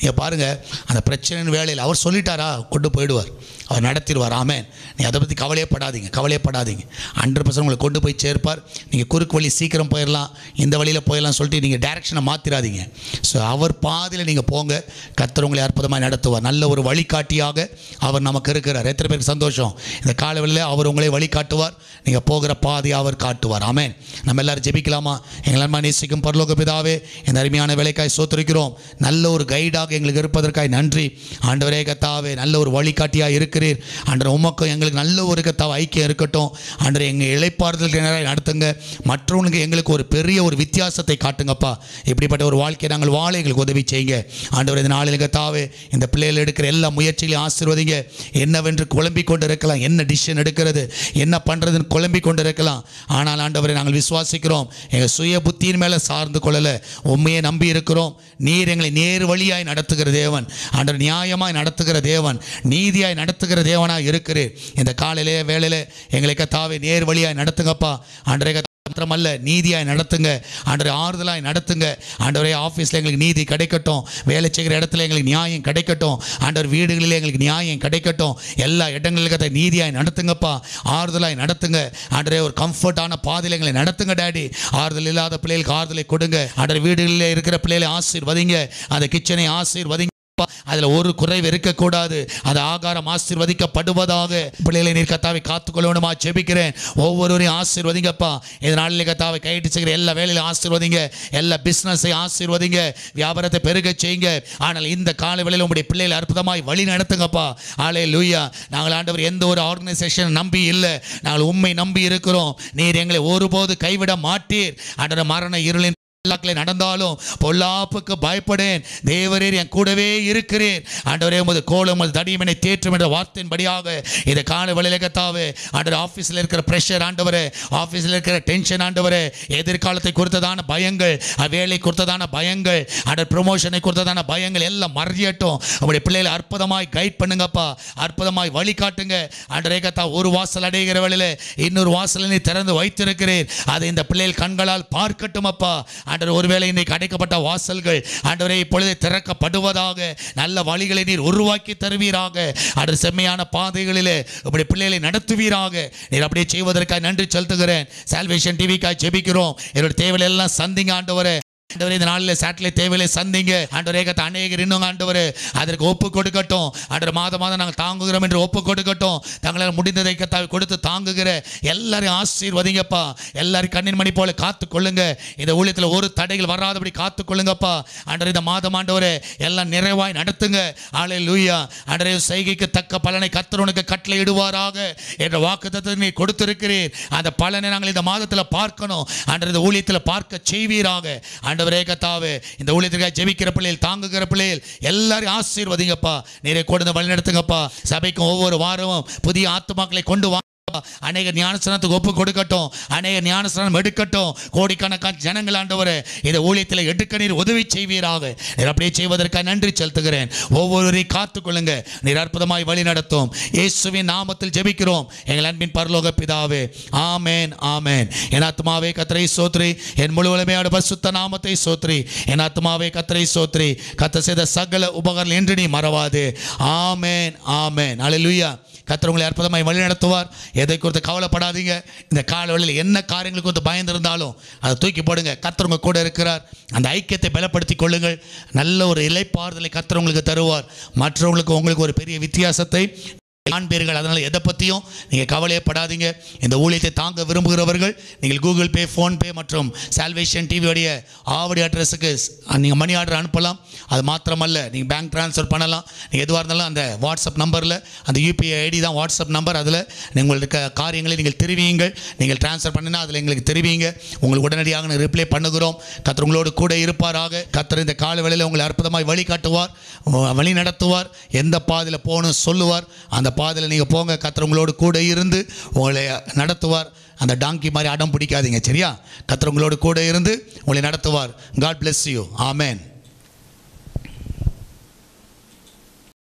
நீங்கள் பாருங்கள் அந்த பிரச்சனையின் வேலையில் அவர் சொல்லிட்டாரா கொண்டு போயிடுவார் அவர் நடத்திடுவார் ஆமென் நீ அதை பற்றி கவலையப்படாதீங்க கவலையப்படாதீங்க ஹண்ட்ரட் பர்சன்ட் உங்களை கொண்டு போய் சேர்ப்பார் நீங்கள் குறுக்கு வழி சீக்கிரம் போயிடலாம் இந்த வழியில் போயிடலாம் சொல்லிட்டு நீங்கள் டைரக்ஷனை மாற்றிடாதீங்க ஸோ அவர் பாதையில் நீங்கள் போங்க கர்த்தர் உங்களை அற்புதமாக நடத்துவார் நல்ல ஒரு வழிகாட்டியாக அவர் நமக்கு இருக்கிறார் எத்தனை பேருக்கு சந்தோஷம் இந்த காலவெளியில் அவர் உங்களை வழிகாட்டுவார் நீங்கள் போகிற பாதையை அவர் காட்டுவார் ஆமென் நம்ம எல்லாரும் ஜெபிக்கலாமா எங்கள் அம்மா நேசிக்கும் பரலோக பிதாவே இந்த அருமையான வேலைக்காய் சோத்திருக்கிறோம் நல்ல ஒரு கைடாக எங்களுக்கு இருப்பதற்காய் நன்றி ஆண்டவரே கத்தாவே நல்ல ஒரு வழிகாட்டியாக இருக்கிறீர் ஆண்டவர் உமக்கும் எங்களுக்கு நல்ல ஒரு கத்தாவை ஐக்கியம் இருக்கட்டும் ஆண்டவர் எங்கள் இழைப்பாறுதலுக்கு நேராக நடத்துங்க மற்றவங்களுக்கு எங்களுக்கு ஒரு பெரிய ஒரு வித்தியாசத்தை காட்டுங்கப்பா இப்படிப்பட்ட ஒரு வாழ்க்கையை நாங்கள் வாழ எங்களுக்கு உதவி செய்யுங்க ஆண்டவர் இந்த நாளில் கத்தாவே இந்த பிள்ளைகள் எடுக்கிற எல்லா முயற்சிகளையும் ஆசீர்வதிங்க என்னவென்று குழம்பிக் கொண்டு இருக்கலாம் என்ன டிசிஷன் எடுக்கிறது என்ன பண்ணுறதுன்னு குழம்பிக் கொண்டு இருக்கலாம் ஆனால் ஆண்டவரை நாங்கள் விசுவாசிக்கிறோம் எங்கள் சுய புத்தியின் மேலே சார்ந்து கொள்ளலை உண்மையை நம்பி இருக்கிறோம் நீர் எங்களை நேர் வழியாய் நடத்துகிற தேவன் ஆண்டவர் நியாயமாய் நடத்துகிற தேவன் நீதியாய் நடத்துகிற தேவனாய் இருக்கிறேன் இந்த காலையிலே வேளையிலே எங்களை கத்தாவே நேர் வழியாய் நடத்துங்கப்பா ஆண்டரை மாத்திரமல்ல நீதியாய் நடத்துங்க ஆண்டவரை ஆறுதலாய் நடத்துங்க ஆண்டவரே ஆஃபீஸில் எங்களுக்கு நீதி கிடைக்கட்டும் வேலை செய்கிற இடத்துல எங்களுக்கு நியாயம் கிடைக்கட்டும் ஆண்டவர் வீடுகளில் எங்களுக்கு நியாயம் கிடைக்கட்டும் எல்லா இடங்களிலும் கத்த நீதியாய் நடத்துங்கப்பா ஆறுதலாய் நடத்துங்க ஆண்டவரே ஒரு கம்ஃபர்ட்டான பாதையில் எங்களை நடத்துங்க டேடி ஆறுதல் இல்லாத பிள்ளைகளுக்கு ஆறுதலை கொடுங்க ஆண்டவர் வீடுகளில் இருக்கிற பிள்ளைகளை ஆசீர்வதிங்க அந்த கிச்சனை ஆசீர்வதிங்க அதில் ஒரு குறைவு இருக்கக்கூடாது அந்த ஆகாரம் ஆசீர்வதிக்கப்படுவதாக பிள்ளைகளை நீர் கத்தாவை காத்துக்கொள்ளணுமா ஜெபிக்கிறேன் ஒவ்வொருவரையும் ஆசீர்வதிங்கப்பா இந்த நாளில் கத்தாவை கையிட்டு செய்கிற எல்லா வேலையிலும் ஆசீர்வதிங்க எல்லா பிஸ்னஸை ஆசீர்வதிங்க வியாபாரத்தை பெருக செய்யுங்க ஆனால் இந்த கால வேளையில் உங்களுடைய பிள்ளைகளை அற்புதமாய் வழி நடத்துங்கப்பா ஆலே லூயா நாங்கள் ஆண்டவர் எந்த ஒரு ஆர்கனைசேஷன் நம்பி இல்லை நாங்கள் உண்மை நம்பி இருக்கிறோம் நீர் எங்களை ஒருபோது கைவிட மாட்டீர் ஆண்டவர் மரண இருளின் பல்லாக்கில் நடந்தாலும் பொல்லாப்புக்கு பயப்படேன் தேவரீர் என் கூடவே இருக்கிறேன் ஆண்டவரே உமது கோலம் உமது தடியமனை தேற்றும் என்ற வார்த்தையின்படியாக இதை கால வழிலகத்தாவே ஆண்டவர் ஆஃபீஸில் இருக்கிற ப்ரெஷர் ஆண்டவரே ஆஃபீஸில் இருக்கிற டென்ஷன் ஆண்டவரே எதிர்காலத்தை குறித்ததான பயங்கள் அஹ், வேலை குறித்ததான பயங்கள் ஆண்டவர் ப்ரொமோஷனை குறித்ததான பயங்கள் எல்லாம் மறையட்டும் உங்களுடைய பிள்ளைகளை அற்புதமாய் கைட் பண்ணுங்கப்பா அற்புதமாய் வழிகாட்டுங்க ஆண்டரே கத்தா ஒரு வாசல் அடைகிற வேளையில இன்னொரு வாசலை நீ திறந்து வைத்திருக்கிறேன் அதை இந்த பிள்ளைகள் கண்களால் பார்க்கட்டும் அப்பா ஆண்டவர் ஒருவேளை இன்னைக்கு அடைக்கப்பட்ட வாசல்கள் ஆண்டவரே இப்பொழுது திறக்கப்படுவதாக நல்ல வழிகளை நீர் உருவாக்கி தருவீராக ஆண்டவர் செம்மையான பாதைகளிலே உங்களுடைய பிள்ளைகளை நடத்துவீராக நீர் அப்படியே செய்வதற்காக நன்றி செலுத்துகிறேன் சால்வேஷன் டிவிக்காக ஜெபிக்கிறோம் என்னோட தேவையில எல்லாம் சந்திங்க ஆண்டவரே ஆண்டவரே இந்த நாளில் சேட்டலைட் தேவையில்லை சந்திங்க ஆண்டவரே கத்த அநேகர் இன்னும் ஆண்டவர் அதற்கு ஒப்பு கொடுக்கட்டும் ஆண்டவர் மாதம் மாதம் நாங்கள் தாங்குகிறோம் என்று ஒப்பு கொடுக்கட்டும் தங்களால் முடிந்ததை கத்தாவை கொடுத்து தாங்குகிற எல்லாரையும் ஆசீர்வதிங்கப்பா எல்லாரும் கண்ணின் மணி போல காத்து கொள்ளுங்க இந்த ஊழியத்தில் ஒரு தடைகள் வராதபடி காத்து கொள்ளுங்கப்பா ஆண்டவர் இந்த மாதம் ஆண்டவரே எல்லாம் நிறைவாய் நடத்துங்க ஆளே லூயா ஆண்டவரே செய்கைக்கு தக்க பலனை கத்தரவனுக்கு கட்டளை இடுவாராக என்ற வாக்குத்தத்தை நீ கொடுத்திருக்கிறீர் அந்த பலனை நாங்கள் இந்த மாதத்தில் பார்க்கணும் ஆண்டவர் இந்த ஊழியத்தில் பார்க்க செய்வீராக ஆண்டவரே கத்தாவே இந்த ஊழியத்திற்காக ஜெபிக்கிற பிள்ளைகள் தாங்குகிற பிள்ளைகள் எல்லாரையும் ஆசீர்வதிங்கப்பா நீரை கொண்டு வழி நடத்துங்கப்பா சபைக்கும் ஒவ்வொரு வாரமும் புதிய ஆத்துமாக்களை கொண்டு வா அநேக ஞானஸ்தானத்துக்கு ஒப்பு கொடுக்கட்டும் அநேக ஞானஸ்தானம் எடுக்கட்டும் கோடிக்கணக்கான ஜனங்கள் ஆண்டவரே இந்த ஊழியத்தில் எடுக்க நீர் உதவி செய்வீராக நீர் அப்படியே செய்வதற்காக நன்றி செலுத்துகிறேன் ஒவ்வொருவரையும் காத்துக்கொள்ளுங்க நீர் அற்புதமாய் வழி நடத்தும் இயேசுவின் நாமத்தில் ஜெபிக்கிறோம் எங்கள் அன்பின் பரலோக பிதாவே ஆமேன் ஆமேன் என் ஆத்மாவே கத்தரை சோத்ரி என் முழு உலமையோட பசுத்த நாமத்தை சோத்ரி என் ஆத்மாவே கத்தரை சோத்ரி கத்த செய்த சகல உபகரணம் என்று நீ மறவாது ஆமேன் ஆமேன் அல்லேலூயா கத்தர் உங்களை அற்புதமாய் வழி நடத்துவார் எதை குறித்து கவலைப்படாதீங்க இந்த காலவெளியில் என்ன காரியங்களுக்கு குறித்து பயந்திருந்தாலும் அதை தூக்கி போடுங்க கத்தர் உங்க கூட இருக்கிறார் அந்த ஐக்கியத்தை பலப்படுத்திக் கொள்ளுங்கள் நல்ல ஒரு இலைப்பாறுதலை கத்தர் உங்களுக்கு தருவார் மற்றவங்களுக்கு உங்களுக்கு ஒரு பெரிய வித்தியாசத்தை காண்பீர்கள் அதனால் எதை பற்றியும் நீங்கள் கவலையப்படாதீங்க இந்த ஊழியத்தை தாங்க விரும்புகிறவர்கள் நீங்கள் கூகுள் பே ஃபோன்பே மற்றும் சால்வேஷன் டிவியோடைய ஆவடி அட்ரஸுக்கு நீங்கள் மணி ஆர்டர் அனுப்பலாம் அது மாத்திரமல்ல நீங்கள் பேங்க் ட்ரான்ஸ்ஃபர் பண்ணலாம் நீங்கள் எதுவாக இருந்தாலும் அந்த வாட்ஸ்அப் நம்பரில் அந்த யூபிஐ ஐடி தான் வாட்ஸ்அப் நம்பர் அதில் உங்களுக்கு காரியங்களை நீங்கள் தெரிவியுங்கள் நீங்கள் ட்ரான்ஸ்ஃபர் பண்ணினா அதில் எங்களுக்கு தெரிவிங்க உங்களுக்கு உடனடியாக நாங்கள் ரிப்ளை பண்ணுகிறோம் கத்தர் உங்களோடு கூட இருப்பாராக கத்தர் இந்த கால வேளையில் உங்களை அற்புதமாய் வழி காட்டுவார் வழி நடத்துவார் எந்த பாதையில் போகணும் சொல்லுவார் அந்த பாதையில் நீங்கள் போங்க கத்தர் உங்களோடு கூட இருந்து உங்களை நடத்துவார் அந்த டாங்கி மாதிரி அடம் பிடிக்காதீங்க சரியா கத்தர் உங்களோடு கூட இருந்து உங்களை நடத்துவார் காட் bless யூ ஆமென்